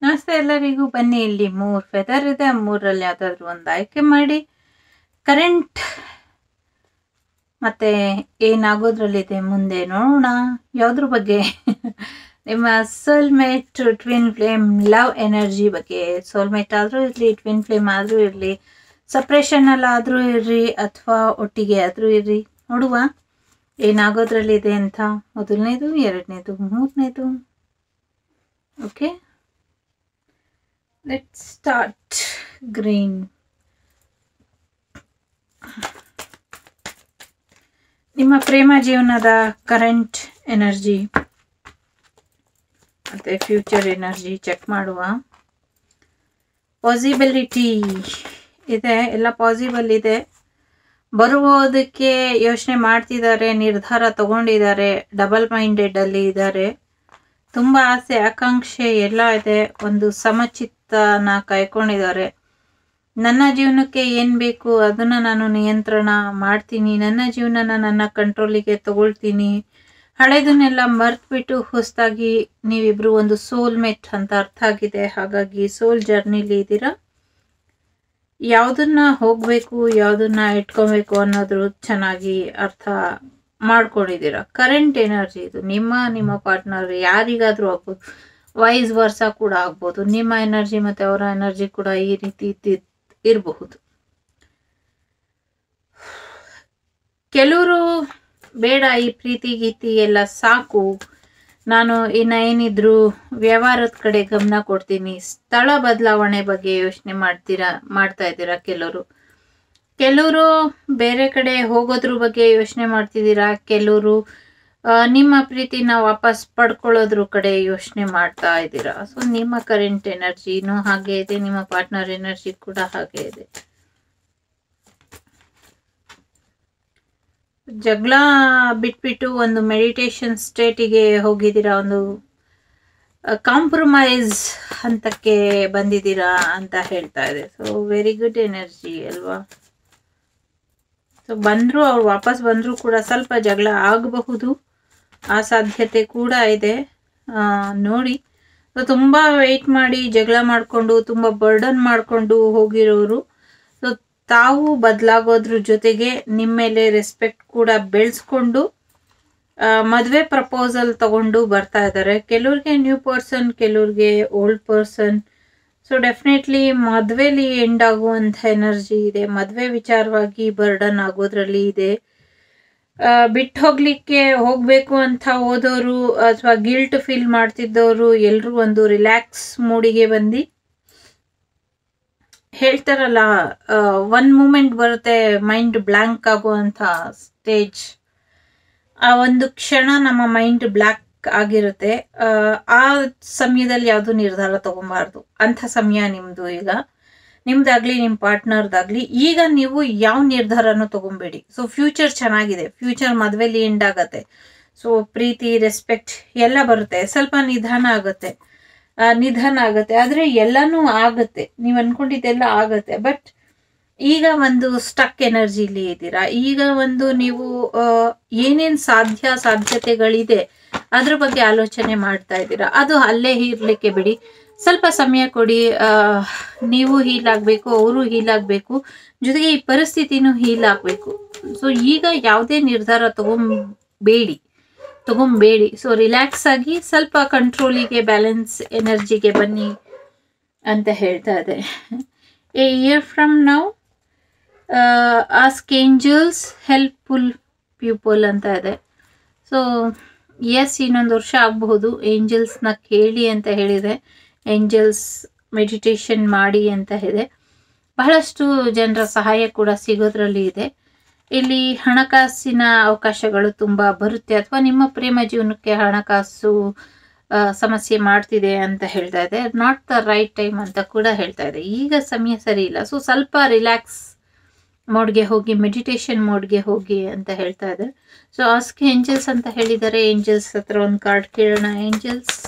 ನಮಸ್ತೆ ಎಲ್ಲರಿಗೂ ಬನ್ನಿ ಇಲ್ಲಿ ಮೂರು ಫೆದರ್ ಇದೆ ಮೂರಲ್ಲಿ ಯಾವುದಾದ್ರೂ ಒಂದು ಆಯ್ಕೆ ಮಾಡಿ ಕರೆಂಟ್ ಮತ್ತೆ ಏನಾಗೋದ್ರಲ್ಲಿದೆ ಮುಂದೆ ನೋಡೋಣ ಯಾವುದ್ರ ಬಗ್ಗೆ ನಿಮ್ಮ soulmate twin flame love energy ಬಗ್ಗೆ ಸೋಲ್ಮೇಟ್ ಆದರೂ ಇರಲಿ ಟ್ವಿನ್ ಫ್ಲೇಮ್ ಆದರೂ ಇರಲಿ ಸಪ್ರೇಷನಲ್ಲಾದರೂ ಇರ್ರಿ ಅಥವಾ ಒಟ್ಟಿಗೆ ಆದರೂ ಇರ್ರಿ ನೋಡುವ ಏನಾಗೋದ್ರಲ್ಲಿದೆ ಅಂತ ಮೊದಲನೇದು ಎರಡನೇದು ಮೂರನೇದು ಓಕೆ ಲೆಟ್ ಸ್ಟಾರ್ಟ್ ಗ್ರೀನ್ ನಿಮ್ಮ ಪ್ರೇಮ ಜೀವನದ ಕರೆಂಟ್ ಎನರ್ಜಿ ಮತ್ತು ಫ್ಯೂಚರ್ ಎನರ್ಜಿ ಚೆಕ್ ಮಾಡುವ ಪಾಸಿಬಿಲಿಟಿ ಇದೆ ಎಲ್ಲ ಪಾಸಿಬಲ್ ಇದೆ ಬರುವುದಕ್ಕೆ ಯೋಚನೆ ಮಾಡ್ತಿದ್ದಾರೆ ನಿರ್ಧಾರ ತಗೊಂಡಿದ್ದಾರೆ ಡಬಲ್ ಮೈಂಡೆಡ್ ಅಲ್ಲಿ ಇದ್ದಾರೆ ತುಂಬ ಆಸೆ ಆಕಾಂಕ್ಷೆ ಎಲ್ಲ ಇದೆ ಒಂದು ಸಮಚಿತ್ತನ ಕಾಯ್ಕೊಂಡಿದ್ದಾರೆ ನನ್ನ ಜೀವನಕ್ಕೆ ಏನು ಬೇಕು ಅದನ್ನು ನಾನು ನಿಯಂತ್ರಣ ಮಾಡ್ತೀನಿ ನನ್ನ ಜೀವನನ ನನ್ನ ಕಂಟ್ರೋಲಿಗೆ ತಗೊಳ್ತೀನಿ ಹಳೆದನ್ನೆಲ್ಲ ಮರ್ತ್ಬಿಟ್ಟು ಹೊಸದಾಗಿ ನೀವಿಬ್ರು ಒಂದು ಸೋಲ್ಮೇಟ್ ಅಂತ ಅರ್ಥ ಆಗಿದೆ ಹಾಗಾಗಿ ಸೋಲ್ ಜರ್ನಿಲಿ ಇದ್ದೀರಾ ಯಾವುದನ್ನ ಹೋಗಬೇಕು ಯಾವುದನ್ನ ಇಟ್ಕೊಬೇಕು ಅನ್ನೋದ್ರ ಚೆನ್ನಾಗಿ ಅರ್ಥ ಮಾಡ್ಕೊಂಡಿದ್ದೀರಾ ಕರೆಂಟ್ ಎನರ್ಜಿ ಇದು ನಿಮ್ಮ ನಿಮ್ಮ ಪಾರ್ಟ್ನರ್ ಯಾರಿಗಾದ್ರೂ ಆಗ್ಬೋದು ವೈಸ್ ವರ್ಷ ಕೂಡ ಆಗ್ಬೋದು ನಿಮ್ಮ ಎನರ್ಜಿ ಮತ್ತು ಅವರ ಎನರ್ಜಿ ಕೂಡ ಈ ರೀತಿ ಇದ್ದಿದ್- ಇರಬಹುದು ಕೆಲವರು ಬೇಡ ಈ ಪ್ರೀತಿ ಗೀತಿ ಎಲ್ಲ ಸಾಕು ನಾನು ಇನ್ನ ಏನಿದ್ರು ವ್ಯವಹಾರದ ಕಡೆ ಗಮನ ಕೊಡ್ತೀನಿ ಸ್ಥಳ ಬದಲಾವಣೆ ಬಗ್ಗೆ ಯೋಚನೆ ಮಾಡ್ತೀರಾ ಮಾಡ್ತಾ ಇದ್ದೀರಾ ಕೆಲವರು ಕೆಲವರು ಬೇರೆ ಕಡೆ ಹೋಗೋದ್ರ ಬಗ್ಗೆ ಯೋಚನೆ ಮಾಡ್ತಿದ್ದೀರಾ ಕೆಲವರು ಆ, ನಿಮ್ಮ ಪ್ರೀತಿನ ವಾಪಸ್ ಪಡ್ಕೊಳ್ಳೋದ್ರ ಕಡೆ ಯೋಚನೆ ಮಾಡ್ತಾ ಇದ್ದೀರಾ ಸೊ ನಿಮ್ಮ ಕರೆಂಟ್ ಎನರ್ಜಿನೂ ಹಾಗೆ ಇದೆ ನಿಮ್ಮ ಪಾರ್ಟ್ನರ್ ಎನರ್ಜಿ ಕೂಡ ಹಾಗೆ ಇದೆ ಜಗಳ ಬಿಟ್ಬಿಟ್ಟು ಒಂದು ಮೆಡಿಟೇಷನ್ ಸ್ಟೇಟಿಗೆ ಹೋಗಿದ್ದೀರಾ ಒಂದು ಕಾಂಪ್ರಮೈಸ್ ಹಂತಕ್ಕೆ ಬಂದಿದ್ದೀರಾ ಅಂತ ಹೇಳ್ತಾ ಇದೆ ಸೊ ವೆರಿ ಗುಡ್ ಎನರ್ಜಿ ಅಲ್ವಾ ಸೊ ಬಂದರೂ ಅವ್ರು ವಾಪಸ್ ಬಂದರೂ ಕೂಡ ಸ್ವಲ್ಪ ಜಗಳ ಆಗಬಹುದು ಆ ಸಾಧ್ಯತೆ ಕೂಡ ಇದೆ ಆ, ನೋಡಿ ಸೊ ತುಂಬ ವೆಯ್ಟ್ ಮಾಡಿ ಜಗಳ ಮಾಡಿಕೊಂಡು ತುಂಬ ಬರ್ಡನ್ ಮಾಡಿಕೊಂಡು ಹೋಗಿರೋರು ಸೊ ತಾವು ಬದಲಾಗೋದ್ರ ಜೊತೆಗೆ ನಿಮ್ಮ ಮೇಲೆ ರೆಸ್ಪೆಕ್ಟ್ ಕೂಡ ಬೆಳೆಸ್ಕೊಂಡು ಮದುವೆ ಪ್ರಪೋಸಲ್ ತಗೊಂಡು ಬರ್ತಾ ಇದ್ದಾರೆ ಕೆಲವ್ರಿಗೆ ನ್ಯೂ ಪರ್ಸನ್ ಕೆಲವ್ರಿಗೆ ಓಲ್ಡ್ ಪರ್ಸನ್ ಸೊ ಡೆಫಿನೆಟ್ಲಿ ಮದುವೆಲಿ ಎಂಡ್ ಆಗುವಂಥ ಎನರ್ಜಿ ಇದೆ ಮದುವೆ ವಿಚಾರವಾಗಿ ಬರ್ಡನ್ ಆಗೋದ್ರಲ್ಲಿ ಇದೆ ಬಿಟ್ಟು ಹೋಗ್ಲಿಕ್ಕೆ ಹೋಗ್ಬೇಕು ಅಂತ ಹೋದವರು ಅಥವಾ ಗಿಲ್ಟ್ ಫೀಲ್ ಮಾಡ್ತಿದ್ದವರು ಎಲ್ಲರೂ ಒಂದು ರಿಲ್ಯಾಕ್ಸ್ ಮೂಡಿಗೆ ಬಂದು ಹೇಳ್ತಾರಲ್ಲ ಒನ್ ಮೂಮೆಂಟ್ ಬರುತ್ತೆ ಮೈಂಡ್ ಬ್ಲ್ಯಾಂಕ್ ಆಗುವಂಥ ಸ್ಟೇಜ್ ಆ ಒಂದು ಕ್ಷಣ ನಮ್ಮ ಮೈಂಡ್ ಬ್ಲ್ಯಾಕ್ ಆಗಿರುತ್ತೆ ಆ, ಆ ಸಮಯದಲ್ಲಿ ಯಾವುದು ನಿರ್ಧಾರ ತಗೊಬಾರ್ದು ಅಂಥ ಸಮಯ ನಿಮ್ಮದು ಈಗ ನಿಮ್ದಾಗ್ಲಿ ನಿಮ್ಮ ಪಾರ್ಟ್ನರ್ದಾಗ್ಲಿ ಈಗ ನೀವು ಯಾವ ನಿರ್ಧಾರನೂ ತಗೊಂಬೇಡಿ ಸೊ ಫ್ಯೂಚರ್ ಚೆನ್ನಾಗಿದೆ ಫ್ಯೂಚರ್ ಮದುವೆಲಿ ಎಂಡ್ ಆಗತ್ತೆ ಸೊ ಪ್ರೀತಿ ರೆಸ್ಪೆಕ್ಟ್ ಎಲ್ಲ ಬರುತ್ತೆ ಸ್ವಲ್ಪ ನಿಧಾನ ಆಗುತ್ತೆ ಆ, ನಿಧಾನ ಆಗುತ್ತೆ ಆದರೆ ಎಲ್ಲನೂ ಆಗುತ್ತೆ ನೀವು ಅನ್ಕೊಂಡಿದ್ದೆಲ್ಲ ಆಗತ್ತೆ ಬಟ್ ಈಗ ಒಂದು ಸ್ಟಕ್ ಎನರ್ಜಿಲಿ ಇದ್ದೀರಾ ಈಗ ಒಂದು ನೀವು ಏನೇನು ಸಾಧ್ಯ ಸಾಧ್ಯತೆಗಳಿದೆ ಅದ್ರ ಬಗ್ಗೆ ಆಲೋಚನೆ ಮಾಡ್ತಾ ಇದ್ದೀರಾ ಅದು ಅಲ್ಲೇ ಇರ್ಲಿಕ್ಕೆ ಬಿಡಿ ಸ್ವಲ್ಪ ಸಮಯ ಕೊಡಿ ಆ, ನೀವು ಹೀಲ್ ಆಗಬೇಕು ಅವರು ಹೀಲ್ ಆಗಬೇಕು ಜೊತೆಗೆ ಈ ಪರಿಸ್ಥಿತಿನೂ ಹೀಲ್ ಆಗಬೇಕು ಸೊ ಈಗ ಯಾವುದೇ ನಿರ್ಧಾರ ತಗೊಂಬೇಡಿ ತಗೊಂಬೇಡಿ ಸೊ ರಿಲ್ಯಾಕ್ಸ್ ಆಗಿ ಸ್ವಲ್ಪ ಕಂಟ್ರೋಲಿಗೆ ಬ್ಯಾಲೆನ್ಸ್ ಎನರ್ಜಿಗೆ ಬನ್ನಿ ಅಂತ ಹೇಳ್ತಾ ಇದೆ a year from now ask angels helpful people ಅಂತ ಇದೆ ಸೊ ಎಸ್ ಇನ್ನೊಂದು ವರ್ಷ ಆಗಬಹುದು ಏಂಜಲ್ಸ್ನ ಕೇಳಿ ಅಂತ ಹೇಳಿದೆ ಏಂಜಲ್ಸ್ ಮೆಡಿಟೇಷನ್ ಮಾಡಿ ಅಂತ ಇದೆ ಬಹಳಷ್ಟು ಜನರ ಸಹಾಯ ಕೂಡ ಸಿಗೋದ್ರಲ್ಲಿ ಇದೆ ಇಲ್ಲಿ ಹಣಕಾಸಿನ ಅವಕಾಶಗಳು ತುಂಬ ಬರುತ್ತೆ ಅಥವಾ ನಿಮ್ಮ ಪ್ರೇಮ ಜೀವನಕ್ಕೆ ಹಣಕಾಸು ಆ, ಸಮಸ್ಯೆ ಮಾಡ್ತಿದೆ ಅಂತ ಹೇಳ್ತಾ ಇದೆ ನಾಟ್ ದ ರೈಟ್ ಟೈಮ್ ಅಂತ ಕೂಡ ಹೇಳ್ತಾ ಇದೆ ಈಗ ಸಮಯ ಸರಿ ಇಲ್ಲ ಸೊ ಸ್ವಲ್ಪ ರಿಲ್ಯಾಕ್ಸ್ ಮೋಡ್ಗೆ ಹೋಗಿ ಮೆಡಿಟೇಷನ್ ಮೋಡ್ಗೆ ಹೋಗಿ ಅಂತ ಹೇಳ್ತಾ ಇದೆ ಸೊ ಆಸ್ಕ್ ಏಂಜಲ್ಸ್ ಅಂತ ಹೇಳಿದ್ದಾರೆ ಏಂಜಲ್ಸ್ ಹತ್ರ ಒಂದು ಕಾರ್ಡ್ ಕೇಳೋಣ ಏಂಜಲ್ಸ್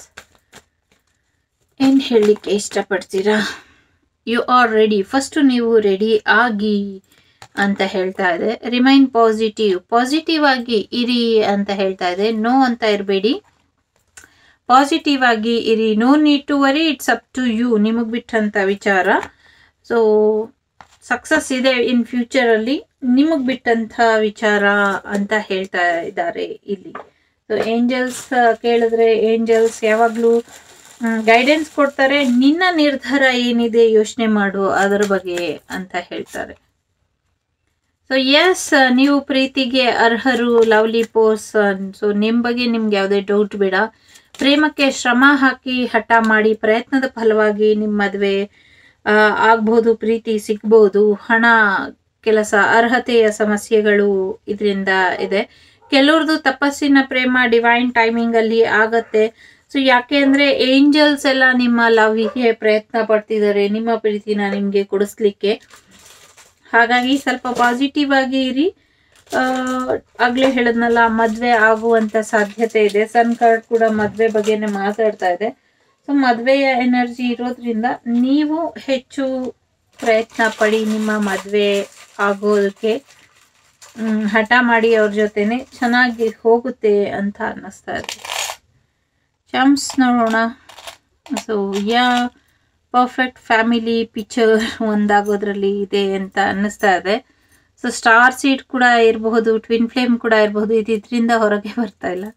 ಏನು ಹೇಳಲಿಕ್ಕೆ ಇಷ್ಟಪಡ್ತೀರಾ ಯು ಆರ್ ರೆಡಿ ಫಸ್ಟು ನೀವು ರೆಡಿ ಆಗಿ ಅಂತ ಹೇಳ್ತಾ ಇದೆ ರಿಮೈನ್ ಪಾಸಿಟಿವ್ ಪಾಸಿಟಿವ್ ಆಗಿ ಇರಿ ಅಂತ ಹೇಳ್ತಾ ಇದೆ ನೋ ಅಂತ ಇರಬೇಡಿ ಪಾಸಿಟಿವ್ ಆಗಿ ಇರಿ no need to worry it's up to you ನಿಮಗೆ ಬಿಟ್ಟಂತ ವಿಚಾರ ಸೊ ಸಕ್ಸಸ್ ಇದೆ ಇನ್ ಫ್ಯೂಚರಲ್ಲಿ ನಿಮಗೆ ಬಿಟ್ಟಂತ ವಿಚಾರ ಅಂತ ಹೇಳ್ತಾ ಇದ್ದಾರೆ ಇಲ್ಲಿ ಸೊ ಏಂಜಲ್ಸ್ ಕೇಳಿದ್ರೆ ಏಂಜಲ್ಸ್ ಯಾವಾಗಲೂ ಗೈಡೆನ್ಸ್ ಕೊಡ್ತಾರೆ ನಿನ್ನ ನಿರ್ಧಾರ ಏನಿದೆ ಯೋಚನೆ ಮಾಡು ಅದರ ಬಗ್ಗೆ ಅಂತ ಹೇಳ್ತಾರೆ ಸೊ ಎಸ್ ನೀವು ಪ್ರೀತಿಗೆ ಅರ್ಹರು ಲವ್ಲಿ ಪರ್ಸನ್ ಸೊ ನಿಮ್ಮ ಬಗ್ಗೆ ನಿಮ್ಗೆ ಯಾವುದೇ ಡೌಟ್ ಬೇಡ ಪ್ರೇಮಕ್ಕೆ ಶ್ರಮ ಹಾಕಿ ಹಠ ಮಾಡಿ ಪ್ರಯತ್ನದ ಫಲವಾಗಿ ನಿಮ್ಮ ಮದುವೆ ಆಗ್ಬೋದು ಪ್ರೀತಿ ಸಿಗ್ಬೋದು ಹಣ ಕೆಲಸ ಅರ್ಹತೆಯ ಸಮಸ್ಯೆಗಳು ಇದರಿಂದ ಇದೆ ಕೆಲವ್ರದ್ದು ತಪಸ್ಸಿನ ಪ್ರೇಮ ಡಿವೈನ್ ಟೈಮಿಂಗ್ ಅಲ್ಲಿ ಆಗತ್ತೆ ಸೊ ಯಾಕೆ ಅಂದ್ರೆ ಏಂಜಲ್ಸ್ ಎಲ್ಲ ನಿಮ್ಮ ಲವ್ಗೆ ಪ್ರಯತ್ನ ಪಡ್ತಿದ್ದಾರೆ ನಿಮ್ಮ ಪ್ರೀತಿನ ನಿಮ್ಗೆ ಕೊಡಿಸ್ಲಿಕ್ಕೆ ಹಾಗಾಗಿ ಸ್ವಲ್ಪ ಪಾಸಿಟಿವ್ ಆಗಿ ಇರಿ ಆ, ಆಗ್ಲೇ ಹೇಳದ್ನಲ್ಲ ಮದ್ವೆ ಆಗುವಂತ ಸಾಧ್ಯತೆ ಇದೆ ಸನ್ ಕಾರ್ಡ್ ಕೂಡ ಮದ್ವೆ ಬಗ್ಗೆನೇ ಮಾತಾಡ್ತಾ ಇದೆ ಸೊ ಮದ್ವೆಯ ಎನರ್ಜಿ ಇರೋದ್ರಿಂದ ನೀವು ಹೆಚ್ಚು ಪ್ರಯತ್ನ ಪಡಿ ನಿಮ್ಮ ಮದ್ವೆ ಆಗೋದಕ್ಕೆ ಹ್ಮ್, ಹಠ ಮಾಡಿ ಅವ್ರ ಜೊತೆನೆ ಚೆನ್ನಾಗಿ ಹೋಗುತ್ತೆ ಅಂತ ಅನ್ನಿಸ್ತಾ ಇದೆ ಚಾಮ್ಸ್ ನೋಡೋಣ so yeah perfect family picture ಒಂದಾಗೋದ್ರಲ್ಲಿ ಇದೆ ಅಂತ ಅನ್ನಿಸ್ತಾ ಇದೆ ಸೊ ಸ್ಟಾರ್ ಸೀಟ್ ಕೂಡ ಇರಬಹುದು ಟ್ವಿನ್ ಫ್ಲೇಮ್ ಕೂಡ ಇರಬಹುದು ಇದು ಇದರಿಂದ ಹೊರಗೆ ಬರ್ತಾ ಇಲ್ಲ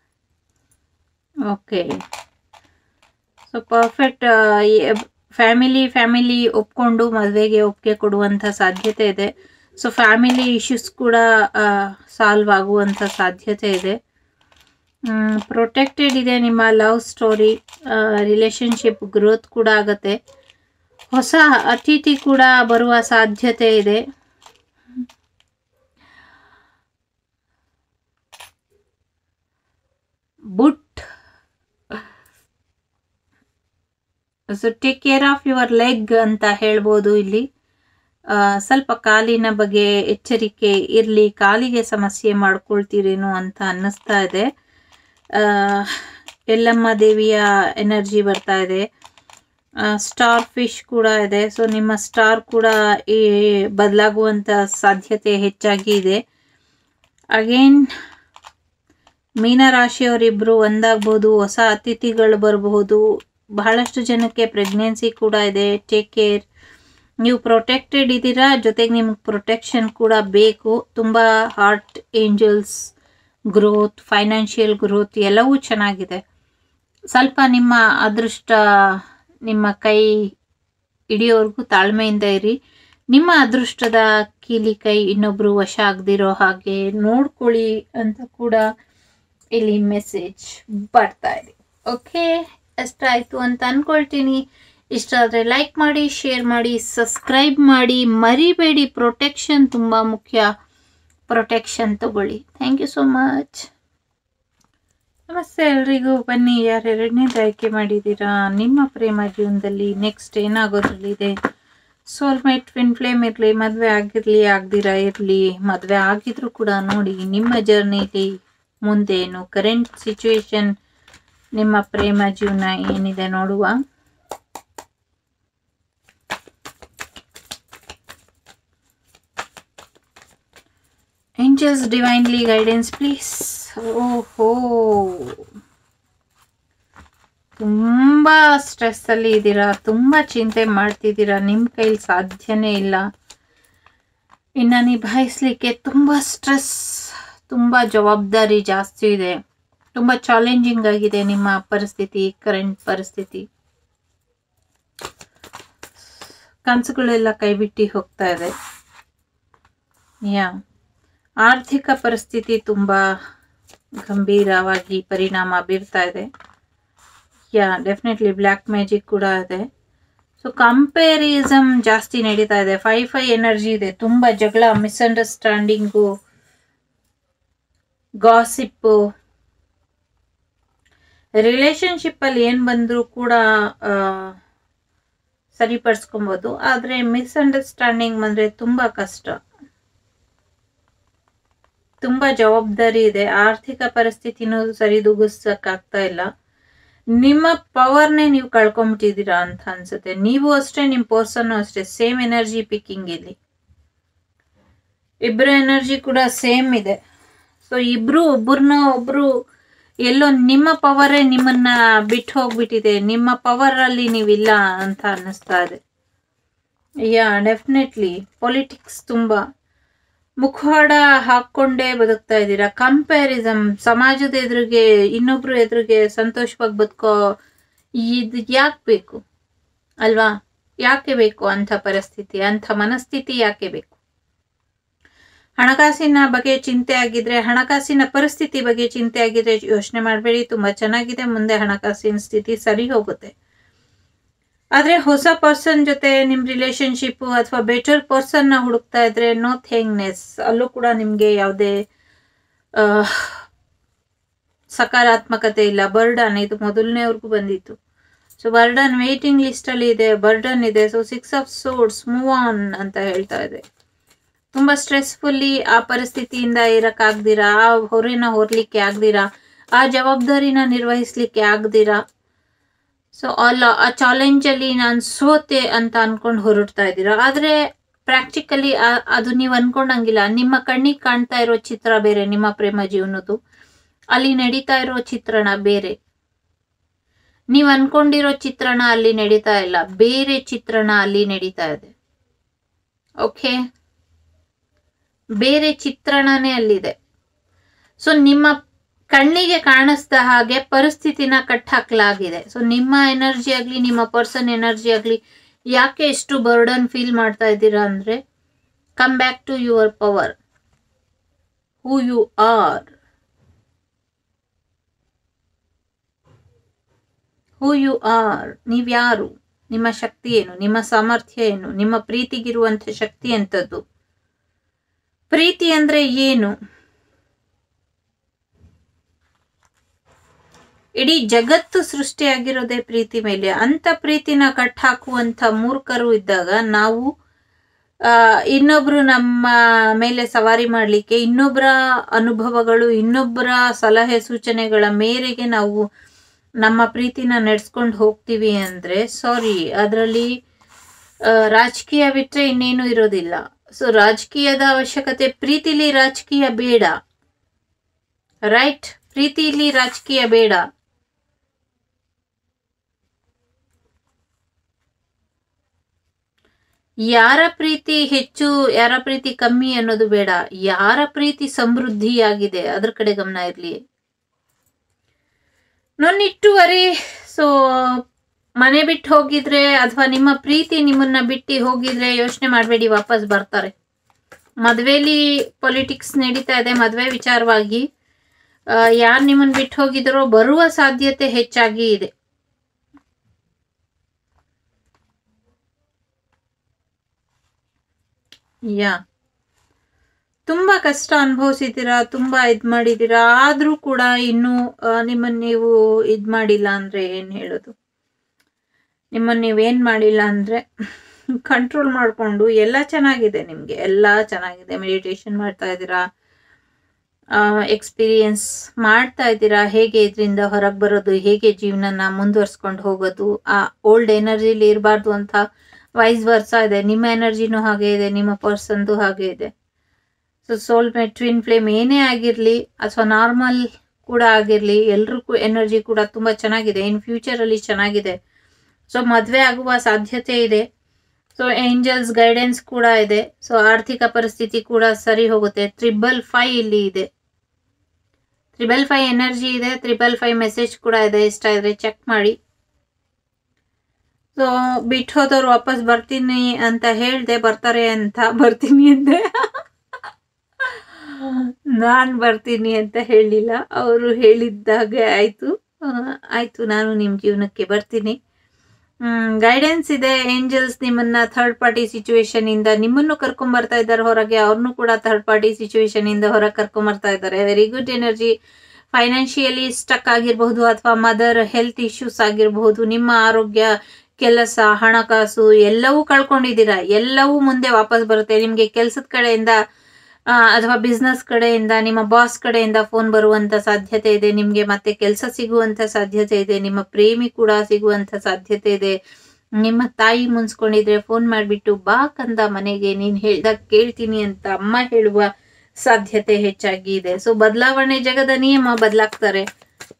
okay so perfect family family ಒಪ್ಕೊಂಡು ಮದುವೆಗೆ ಒಪ್ಪಿಗೆ ಕೊಡುವಂಥ ಸಾಧ್ಯತೆ ಇದೆ ಸೊ ಫ್ಯಾಮಿಲಿ ಇಶ್ಯೂಸ್ ಕೂಡ ಸಾಲ್ವ್ ಆಗುವಂಥ ಸಾಧ್ಯತೆ ಇದೆ ಪ್ರೊಟೆಕ್ಟೆಡ್ ಇದೆ ನಿಮ್ಮ ಲವ್ ಸ್ಟೋರಿ ರಿಲೇಶನ್ಶಿಪ್ ಗ್ರೋತ್ ಕೂಡ ಆಗತ್ತೆ ಹೊಸ ಅತಿಥಿ ಕೂಡ ಬರುವ ಸಾಧ್ಯತೆ ಇದೆ but so take care of your leg ಅಂತ ಹೇಳ್ಬೋದು ಇಲ್ಲಿ ಆ, ಸ್ವಲ್ಪ ಕಾಲಿನ ಬಗ್ಗೆ ಎಚ್ಚರಿಕೆ ಇರಲಿ ಕಾಲಿಗೆ ಸಮಸ್ಯೆ ಮಾಡ್ಕೊಳ್ತೀರೇನೋ ಅಂತ ಅನ್ನಿಸ್ತಾ ಇದೆ ಆ, ಯಲ್ಲಮ್ಮ ದೇವಿಯ ಎನರ್ಜಿ ಬರ್ತಾ ಇದೆ ಸ್ಟಾರ್ ಫಿಶ್ ಕೂಡ ಇದೆ ಸೊ ನಿಮ್ಮ ಸ್ಟಾರ್ ಕೂಡ ಈ ಬದಲಾಗುವಂತ ಸಾಧ್ಯತೆ ಹೆಚ್ಚಾಗಿ ಇದೆ ಅಗೇನ್ ಮೀನರಾಶಿಯವರಿಬ್ರು ಒಂದಾಗ್ಬೋದು ಹೊಸ ಅತಿಥಿಗಳು ಬರಬಹುದು ಬಹಳಷ್ಟು ಜನಕ್ಕೆ ಪ್ರೆಗ್ನೆನ್ಸಿ ಕೂಡ ಇದೆ ಟೇಕ್ ಕೇರ್ ನೀವು ಪ್ರೊಟೆಕ್ಟೆಡ್ ಇದ್ದೀರಾ ಜೊತೆಗೆ ನಿಮ್ಗೆ ಪ್ರೊಟೆಕ್ಷನ್ ಕೂಡ ಬೇಕು ತುಂಬ heart angels growth financial growth ಎಲ್ಲವೂ ಚೆನ್ನಾಗಿದೆ ಸ್ವಲ್ಪ ನಿಮ್ಮ ಅದೃಷ್ಟ ನಿಮ್ಮ ಕೈ ಹಿಡಿಯೋವರೆಗೂ ತಾಳ್ಮೆಯಿಂದ ಇರಿ ನಿಮ್ಮ ಅದೃಷ್ಟದ ಕೀಲಿ ಕೈ ಇನ್ನೊಬ್ರು ವಶ ಆಗದಿರೋ ಹಾಗೆ ನೋಡ್ಕೊಳ್ಳಿ ಅಂತ ಕೂಡ ಇಲ್ಲಿ ಮೆಸೇಜ್ ಬರ್ತಾ ಇದೆ ಓಕೆ ಎಷ್ಟಾಯ್ತು ಅಂತ ಅನ್ಕೊಳ್ತೀನಿ ಇಷ್ಟ ಆದರೆ ಲೈಕ್ ಮಾಡಿ ಶೇರ್ ಮಾಡಿ ಸಬ್ಸ್ಕ್ರೈಬ್ ಮಾಡಿ ಮರಿಬೇಡಿ ಪ್ರೊಟೆಕ್ಷನ್ ತುಂಬ ಮುಖ್ಯ ಪ್ರೊಟೆಕ್ಷನ್ ತಗೊಳ್ಳಿ ಥ್ಯಾಂಕ್ ಯು ಸೋ ಮಚ್ ನಮಸ್ತೆ ಎಲ್ರಿಗೂ ಬನ್ನಿ ಯಾರು ಎರಡನೇದು ಆಯ್ಕೆ ಮಾಡಿದ್ದೀರಾ ನಿಮ್ಮ ಪ್ರೇಮ ಜೀವನದಲ್ಲಿ ನೆಕ್ಸ್ಟ್ ಏನಾಗೋದ್ರಲ್ಲಿದೆ ಸೋಲ್ಮೇಟ್ ಟ್ವಿನ್ ಫ್ಲೇಮ್ ಇರಲಿ ಮದುವೆ ಆಗಿರಲಿ ಆಗ್ದಿರಾ ಇರಲಿ ಮದುವೆ ಆಗಿದ್ರು ಕೂಡ ನೋಡಿ ನಿಮ್ಮ ಜರ್ನಿಲಿ ಮುಂದೇನು ಕರೆಂಟ್ ಸಿಚುವೇಶನ್ ನಿಮ್ಮ ಪ್ರೇಮ ಜೀವನ ಏನಿದೆ ನೋಡುವ ಏಂಜಲ್ಸ್ ಡಿವೈನ್ಲಿ ಗೈಡೆನ್ಸ್ ಪ್ಲೀಸ್ ಓಹೋ ತುಂಬ ಸ್ಟ್ರೆಸ್ಸಲ್ಲಿ ಇದ್ದೀರಾ ತುಂಬ ಚಿಂತೆ ಮಾಡ್ತಿದ್ದೀರಾ ನಿಮ್ಮ ಕೈಲಿ ಸಾಧ್ಯನೇ ಇಲ್ಲ ಇನ್ನು ನಿಭಾಯಿಸ್ಲಿಕ್ಕೆ ತುಂಬ ಸ್ಟ್ರೆಸ್ ತುಂಬ ಜವಾಬ್ದಾರಿ ಜಾಸ್ತಿ ಇದೆ ತುಂಬ ಚಾಲೆಂಜಿಂಗ್ ಆಗಿದೆ ನಿಮ್ಮ ಪರಿಸ್ಥಿತಿ ಕರೆಂಟ್ ಪರಿಸ್ಥಿತಿ ಕನಸುಗಳೆಲ್ಲ ಕೈಬಿಟ್ಟು ಹೋಗ್ತಾ ಇದೆ ಯಾ ಆರ್ಥಿಕ ಪರಿಸ್ಥಿತಿ ತುಂಬ ಗಂಭೀರವಾಗಿ ಪರಿಣಾಮ ಬೀರ್ತಾ ಇದೆ ಯಾ ಡೆಫಿನೆಟ್ಲಿ ಬ್ಲ್ಯಾಕ್ ಮ್ಯಾಜಿಕ್ ಕೂಡ ಇದೆ ಸೊ ಕಂಪೇರಿಸಮ್ ಜಾಸ್ತಿ ನಡೀತಾ ಇದೆ ಫೈ ಫೈ ಎನರ್ಜಿ ಇದೆ ತುಂಬ ಜಗಳ ಮಿಸ್ಅಂಡರ್ಸ್ಟ್ಯಾಂಡಿಂಗು ಗಾಸಿಪ್ಪು ರಿಲೇಶನ್ಶಿಪ್ಪಲ್ಲಿ ಏನು ಬಂದರೂ ಕೂಡ ಆ, ಸರಿಪಡಿಸ್ಕೊಬೋದು ಆದರೆ ಮಿಸ್ಅಂಡರ್ಸ್ಟ್ಯಾಂಡಿಂಗ್ ಬಂದರೆ ತುಂಬ ಕಷ್ಟ ತುಂಬ ಜವಾಬ್ದಾರಿ ಇದೆ ಆರ್ಥಿಕ ಪರಿಸ್ಥಿತಿನೂ ಸರಿದೂಗಿಸಕ್ಕಾಗ್ತಾ ಇಲ್ಲ ನಿಮ್ಮ ಪವರ್ನೇ ನೀವು ಕಳ್ಕೊಂಬಿಟ್ಟಿದ್ದೀರಾ ಅಂತ ಅನ್ಸುತ್ತೆ ನೀವು ಅಷ್ಟೇ ನಿಮ್ಮ ಪರ್ಸನ್ನು ಅಷ್ಟೇ ಸೇಮ್ ಎನರ್ಜಿ ಪಿಕ್ಕಿಂಗ್ ಇಲ್ಲಿ ಇಬ್ಬರ ಎನರ್ಜಿ ಕೂಡ ಸೇಮ್ ಇದೆ ಸೊ ಇಬ್ರು ಒಬ್ರನ್ನ ಒಬ್ರು ಎಲ್ಲೋ ನಿಮ್ಮ ಪವರೇ ನಿಮ್ಮನ್ನ ಬಿಟ್ಟು ಹೋಗ್ಬಿಟ್ಟಿದೆ ನಿಮ್ಮ ಪವರ್ ಅಲ್ಲಿ ನೀವಿಲ್ಲ ಅಂತ ಅನ್ನಿಸ್ತಾ ಇದೆ ಯಾ ಡೆಫಿನೆಟ್ಲಿ ಪೊಲಿಟಿಕ್ಸ್ ತುಂಬಾ ಮುಖವಾಡ ಹಾಕೊಂಡೇ ಬದುಕ್ತಾ ಇದ್ದೀರಾ ಕಂಪ್ಯಾರಿಸಮ್ ಸಮಾಜದ ಎದುರಿಗೆ ಇನ್ನೊಬ್ರು ಎದುರಿಗೆ ಸಂತೋಷವಾಗಿ ಬದುಕೋ ಇದು ಯಾಕೆ ಬೇಕು ಅಲ್ವಾ ಯಾಕೆ ಬೇಕು ಅಂಥ ಪರಿಸ್ಥಿತಿ ಅಂಥ ಮನಸ್ಥಿತಿ ಯಾಕೆ ಬೇಕು ಹಣಕಾಸಿನ ಬಗ್ಗೆ ಚಿಂತೆ ಆಗಿದ್ರೆ ಹಣಕಾಸಿನ ಪರಿಸ್ಥಿತಿ ಬಗ್ಗೆ ಚಿಂತೆ ಆಗಿದ್ರೆ ಯೋಚನೆ ಮಾಡಬೇಡಿ ತುಂಬಾ ಚೆನ್ನಾಗಿದೆ ಮುಂದೆ ಹಣಕಾಸಿನ ಸ್ಥಿತಿ ಸರಿ ಹೋಗುತ್ತೆ ಆದ್ರೆ ಹೊಸ ಪರ್ಸನ್ ಜೊತೆ ನಿಮ್ ರಿಲೇಶನ್ಶಿಪ್ ಅಥವಾ ಬೆಟರ್ ಪರ್ಸನ್ ನ ಹುಡುಕ್ತಾ ಇದ್ರೆ ನೋ ಥೇಂಗ್ನೆಸ್ ಅಲ್ಲೂ ಕೂಡ ನಿಮ್ಗೆ ಯಾವುದೇ ಸಕಾರಾತ್ಮಕತೆ ಇಲ್ಲ ಬರ್ಡನ್ ಇದು ಮೊದಲನೇವರೆಗೂ ಬಂದಿತ್ತು ಸೊ ಬರ್ಡನ್ ವೇಟಿಂಗ್ ಲಿಸ್ಟ್ ಅಲ್ಲಿ ಇದೆ ಬರ್ಡನ್ ಇದೆ so six of swords move on ಅಂತ ಹೇಳ್ತಾ ಇದೆ ತುಂಬಾ ಸ್ಟ್ರೆಸ್ಫುಲ್ಲಿ ಆ ಪರಿಸ್ಥಿತಿಯಿಂದ ಇರಕ್ಕಾಗ್ದಿರಾ ಆ ಹೊರೆನ ಹೊರ್ಲಿಕ್ಕೆ ಆಗ್ದಿರಾ ಆ ಜವಾಬ್ದಾರಿನ ನಿರ್ವಹಿಸ್ಲಿಕ್ಕೆ ಆಗ್ದಿರಾ ಸೊ ಅಲ್ಲ ಆ ಚಾಲೆಂಜ್ ಅಲ್ಲಿ ನಾನು ಸೋತೆ ಅಂತ ಅನ್ಕೊಂಡು ಹೊರಡ್ತಾ ಇದ್ದೀರಾ ಆದ್ರೆ ಪ್ರಾಕ್ಟಿಕಲಿ ಅದು ನೀವು ಅನ್ಕೊಂಡಂಗಿಲ್ಲ ನಿಮ್ಮ ಕಣ್ಣಿಗೆ ಕಾಣ್ತಾ ಇರೋ ಚಿತ್ರ ಬೇರೆ ನಿಮ್ಮ ಪ್ರೇಮ ಜೀವನದ್ದು ಅಲ್ಲಿ ನಡೀತಾ ಇರೋ ಚಿತ್ರಣ ಬೇರೆ ನೀವು ಅನ್ಕೊಂಡಿರೋ ಚಿತ್ರಣ ಅಲ್ಲಿ ನಡೀತಾ ಇಲ್ಲ ಬೇರೆ ಚಿತ್ರಣ ಅಲ್ಲಿ ನಡೀತಾ ಇದೆ ಓಕೆ ಬೇರೆ ಚಿತ್ರಣನೇ ಅಲ್ಲಿದೆ ಸೊ ನಿಮ್ಮ ಕಣ್ಣಿಗೆ ಕಾಣಿಸ್ದ ಹಾಗೆ ಪರಿಸ್ಥಿತಿನ ಕಟ್ ಹಾಕ್ಲಾಗಿದೆ ಸೊ ನಿಮ್ಮ ಎನರ್ಜಿ ಆಗ್ಲಿ ನಿಮ್ಮ ಪರ್ಸನ್ ಎನರ್ಜಿ ಆಗ್ಲಿ ಯಾಕೆ ಎಷ್ಟು ಬರ್ಡನ್ ಫೀಲ್ ಮಾಡ್ತಾ ಇದ್ದೀರಾ ಅಂದ್ರೆ come back to your power who you are who you are ನೀವ್ಯಾರು ನಿಮ್ಮ ಶಕ್ತಿ ಏನು ನಿಮ್ಮ ಸಾಮರ್ಥ್ಯ ಏನು ನಿಮ್ಮ ಪ್ರೀತಿಗಿರುವಂತ ಶಕ್ತಿ ಎಂಥದ್ದು ಪ್ರೀತಿ ಅಂದ್ರೆ ಏನು ಇಡೀ ಜಗತ್ತು ಸೃಷ್ಟಿಯಾಗಿರೋದೇ ಪ್ರೀತಿ ಮೇಲೆ ಅಂತ ಪ್ರೀತಿನ ಕಟ್ ಹಾಕುವಂತ ಮೂರ್ಖರು ಇದ್ದಾಗ ನಾವು ಆ ಇನ್ನೊಬ್ರು ನಮ್ಮ ಮೇಲೆ ಸವಾರಿ ಮಾಡ್ಲಿಕ್ಕೆ ಇನ್ನೊಬ್ಬರ ಅನುಭವಗಳು ಇನ್ನೊಬ್ಬರ ಸಲಹೆ ಸೂಚನೆಗಳ ಮೇರೆಗೆ ನಾವು ನಮ್ಮ ಪ್ರೀತಿನ ನಡೆಸ್ಕೊಂಡು ಹೋಗ್ತೀವಿ ಅಂದ್ರೆ ಸಾರಿ ಅದರಲ್ಲಿ ರಾಜಕೀಯ ಬಿಟ್ರೆ ಇನ್ನೇನು ಇರೋದಿಲ್ಲ ಸೊ ರಾಜಕೀಯದ ಅವಶ್ಯಕತೆ ಪ್ರೀತಿಲಿ ರಾಜಕೀಯ ಬೇಡ ರೈಟ್ ಪ್ರೀತಿಲಿ ರಾಜಕೀಯ ಬೇಡ ಯಾರ ಪ್ರೀತಿ ಹೆಚ್ಚು ಯಾರ ಪ್ರೀತಿ ಕಮ್ಮಿ ಅನ್ನೋದು ಬೇಡ ಯಾರ ಪ್ರೀತಿ ಸಮೃದ್ಧಿಯಾಗಿದೆ ಅದ್ರ ಕಡೆ ಗಮನ ಇರ್ಲಿ ನೊನ್ನಿಟ್ಟುವರೆ ಸೊ ಮನೆ ಬಿಟ್ಟು ಹೋಗಿದ್ರೆ ಅಥವಾ ನಿಮ್ಮ ಪ್ರೀತಿ ನಿಮ್ಮನ್ನ ಬಿಟ್ಟು ಹೋಗಿದ್ರೆ ಯೋಚನೆ ಮಾಡಬೇಡಿ ವಾಪಸ್ ಬರ್ತಾರೆ ಮದ್ವೆಲಿ ಪೊಲಿಟಿಕ್ಸ್ ನಡೀತಾ ಇದೆ ಮದ್ವೆ ವಿಚಾರವಾಗಿ ಯಾರು ನಿಮ್ಮನ್ನ ಬಿಟ್ಟು ಹೋಗಿದ್ರೋ ಬರುವ ಸಾಧ್ಯತೆ ಹೆಚ್ಚಾಗಿ ಇದೆ ಯಾ ತುಂಬಾ ಕಷ್ಟ ಅನುಭವಿಸಿದ್ದೀರಾ ತುಂಬಾ ಇದ್ ಮಾಡಿದ್ದೀರಾ ಆದ್ರೂ ಕೂಡ ಇನ್ನೂ ನಿಮ್ಮನ್ನ ನೀವು ಇದ್ ಮಾಡಿಲ್ಲ ಅಂದ್ರೆ ಏನ್ ಹೇಳೋದು ನಿಮ್ಮನ್ನ ನೀವೇನ್ ಮಾಡಿಲ್ಲ ಅಂದ್ರೆ ಕಂಟ್ರೋಲ್ ಮಾಡಿಕೊಂಡು ಎಲ್ಲ ಚೆನ್ನಾಗಿದೆ ನಿಮಗೆ ಎಲ್ಲ ಚೆನ್ನಾಗಿದೆ ಮೆಡಿಟೇಷನ್ ಮಾಡ್ತಾ ಇದ್ದೀರಾ ಎಕ್ಸ್ಪೀರಿಯನ್ಸ್ ಮಾಡ್ತಾ ಇದ್ದೀರಾ ಹೇಗೆ ಇದರಿಂದ ಹೊರಗೆ ಬರೋದು ಹೇಗೆ ಜೀವನನ ಮುಂದುವರ್ಸ್ಕೊಂಡು ಹೋಗೋದು ಆ ಓಲ್ಡ್ ಎನರ್ಜಿಲಿ ಇರಬಾರ್ದು ಅಂತ ವೈಸ್ ವರ್ಸ ಇದೆ ನಿಮ್ಮ ಎನರ್ಜಿನೂ ಹಾಗೆ ಇದೆ ನಿಮ್ಮ ಪರ್ಸನ್ದು ಹಾಗೆ ಇದೆ so soulmate twin flame ಏನೇ ಆಗಿರಲಿ ಅಥವಾ ನಾರ್ಮಲ್ ಕೂಡ ಆಗಿರಲಿ ಎಲ್ರಿಗೂ ಎನರ್ಜಿ ಕೂಡ ತುಂಬ ಚೆನ್ನಾಗಿದೆ ಇನ್ ಫ್ಯೂಚರಲ್ಲಿ ಚೆನ್ನಾಗಿದೆ ಸೊ ಮದುವೆ ಆಗುವ ಸಾಧ್ಯತೆ ಇದೆ ಸೊ ಏಂಜಲ್ಸ್ ಗೈಡೆನ್ಸ್ ಕೂಡ ಇದೆ ಸೊ ಆರ್ಥಿಕ ಪರಿಸ್ಥಿತಿ ಕೂಡ ಸರಿ ಹೋಗುತ್ತೆ ತ್ರಿಬಲ್ ಫೈ ಇಲ್ಲಿ ಇದೆ ತ್ರಿಬಲ್ ಫೈ ಎನರ್ಜಿ ಇದೆ ತ್ರಿಬಲ್ ಫೈ ಮೆಸೇಜ್ ಕೂಡ ಇದೆ ಇಷ್ಟ ಇದ್ರೆ ಚೆಕ್ ಮಾಡಿ ಸೊ ಬಿಟ್ಟು ಹೋದವ್ರು ವಾಪಸ್ ಬರ್ತೀನಿ ಅಂತ ಹೇಳ್ದೆ ಬರ್ತಾರೆ ಅಂತ ಬರ್ತೀನಿ ಅಂದೆ ನಾನ್ ಬರ್ತೀನಿ ಅಂತ ಹೇಳಿಲ್ಲ ಅವರು ಹೇಳಿದ್ದಾಗೆ ಆಯ್ತು ಆಯ್ತು ನಾನು ನಿಮ್ ಜೀವನಕ್ಕೆ ಬರ್ತೀನಿ ಗೈಡೆನ್ಸ್ ಇದೆ ಏಂಜಲ್ಸ್ ನಿಮ್ಮನ್ನ ಥರ್ಡ್ ಪಾರ್ಟಿ ಸಿಚುವೇಶನ್ ಇಂದ ನಿಮ್ಮನ್ನು ಕರ್ಕೊಂಡ್ ಬರ್ತಾ ಇದ್ದಾರೆ ಹೊರಗೆ ಅವ್ರನ್ನು ಕೂಡ ಥರ್ಡ್ ಪಾರ್ಟಿ ಸಿಚುವೇಶನ್ ಇಂದ ಹೊರಗೆ ಕರ್ಕೊಂಡ್ ಬರ್ತಾ ಇದ್ದಾರೆ very good energy financially stuck ಆಗಿರಬಹುದು ಅಥವಾ ಮದರ್ ಹೆಲ್ತ್ ಇಶ್ಯೂಸ್ ಆಗಿರಬಹುದು ನಿಮ್ಮ ಆರೋಗ್ಯ ಕೆಲಸ ಹಣಕಾಸು ಎಲ್ಲವೂ ಕಳ್ಕೊಂಡಿದ್ದೀರಾ ಎಲ್ಲವೂ ಮುಂದೆ ವಾಪಸ್ ಬರುತ್ತೆ ನಿಮ್ಗೆ ಕೆಲ್ಸದ ಕಡೆಯಿಂದ ಅಥವಾ ಬಿಸ್ನೆಸ್ ಕಡೆಯಿಂದ ನಿಮ್ಮ ಬಾಸ್ ಕಡೆಯಿಂದ ಫೋನ್ ಬರುವಂತ ಸಾಧ್ಯತೆ ಇದೆ ನಿಮ್ಗೆ ಮತ್ತೆ ಕೆಲಸ ಸಿಗುವಂತ ಸಾಧ್ಯತೆ ಇದೆ ನಿಮ್ಮ ಪ್ರೇಮಿ ಕೂಡ ಸಿಗುವಂತ ಸಾಧ್ಯತೆ ಇದೆ ನಿಮ್ಮ ತಾಯಿ ಮುನ್ಸ್ಕೊಂಡಿದ್ರೆ ಫೋನ್ ಮಾಡ್ಬಿಟ್ಟು ಬಾ ಕಂದ ಮನೆಗೆ ನೀನ್ ಹೇಳ್ದಾಗ ಕೇಳ್ತೀನಿ ಅಂತ ಅಮ್ಮ ಹೇಳುವ ಸಾಧ್ಯತೆ ಹೆಚ್ಚಾಗಿ ಇದೆ ಸೊ ಬದಲಾವಣೆ ಜಗದ ನಿಯಮ ಬದಲಾಗ್ತಾರೆ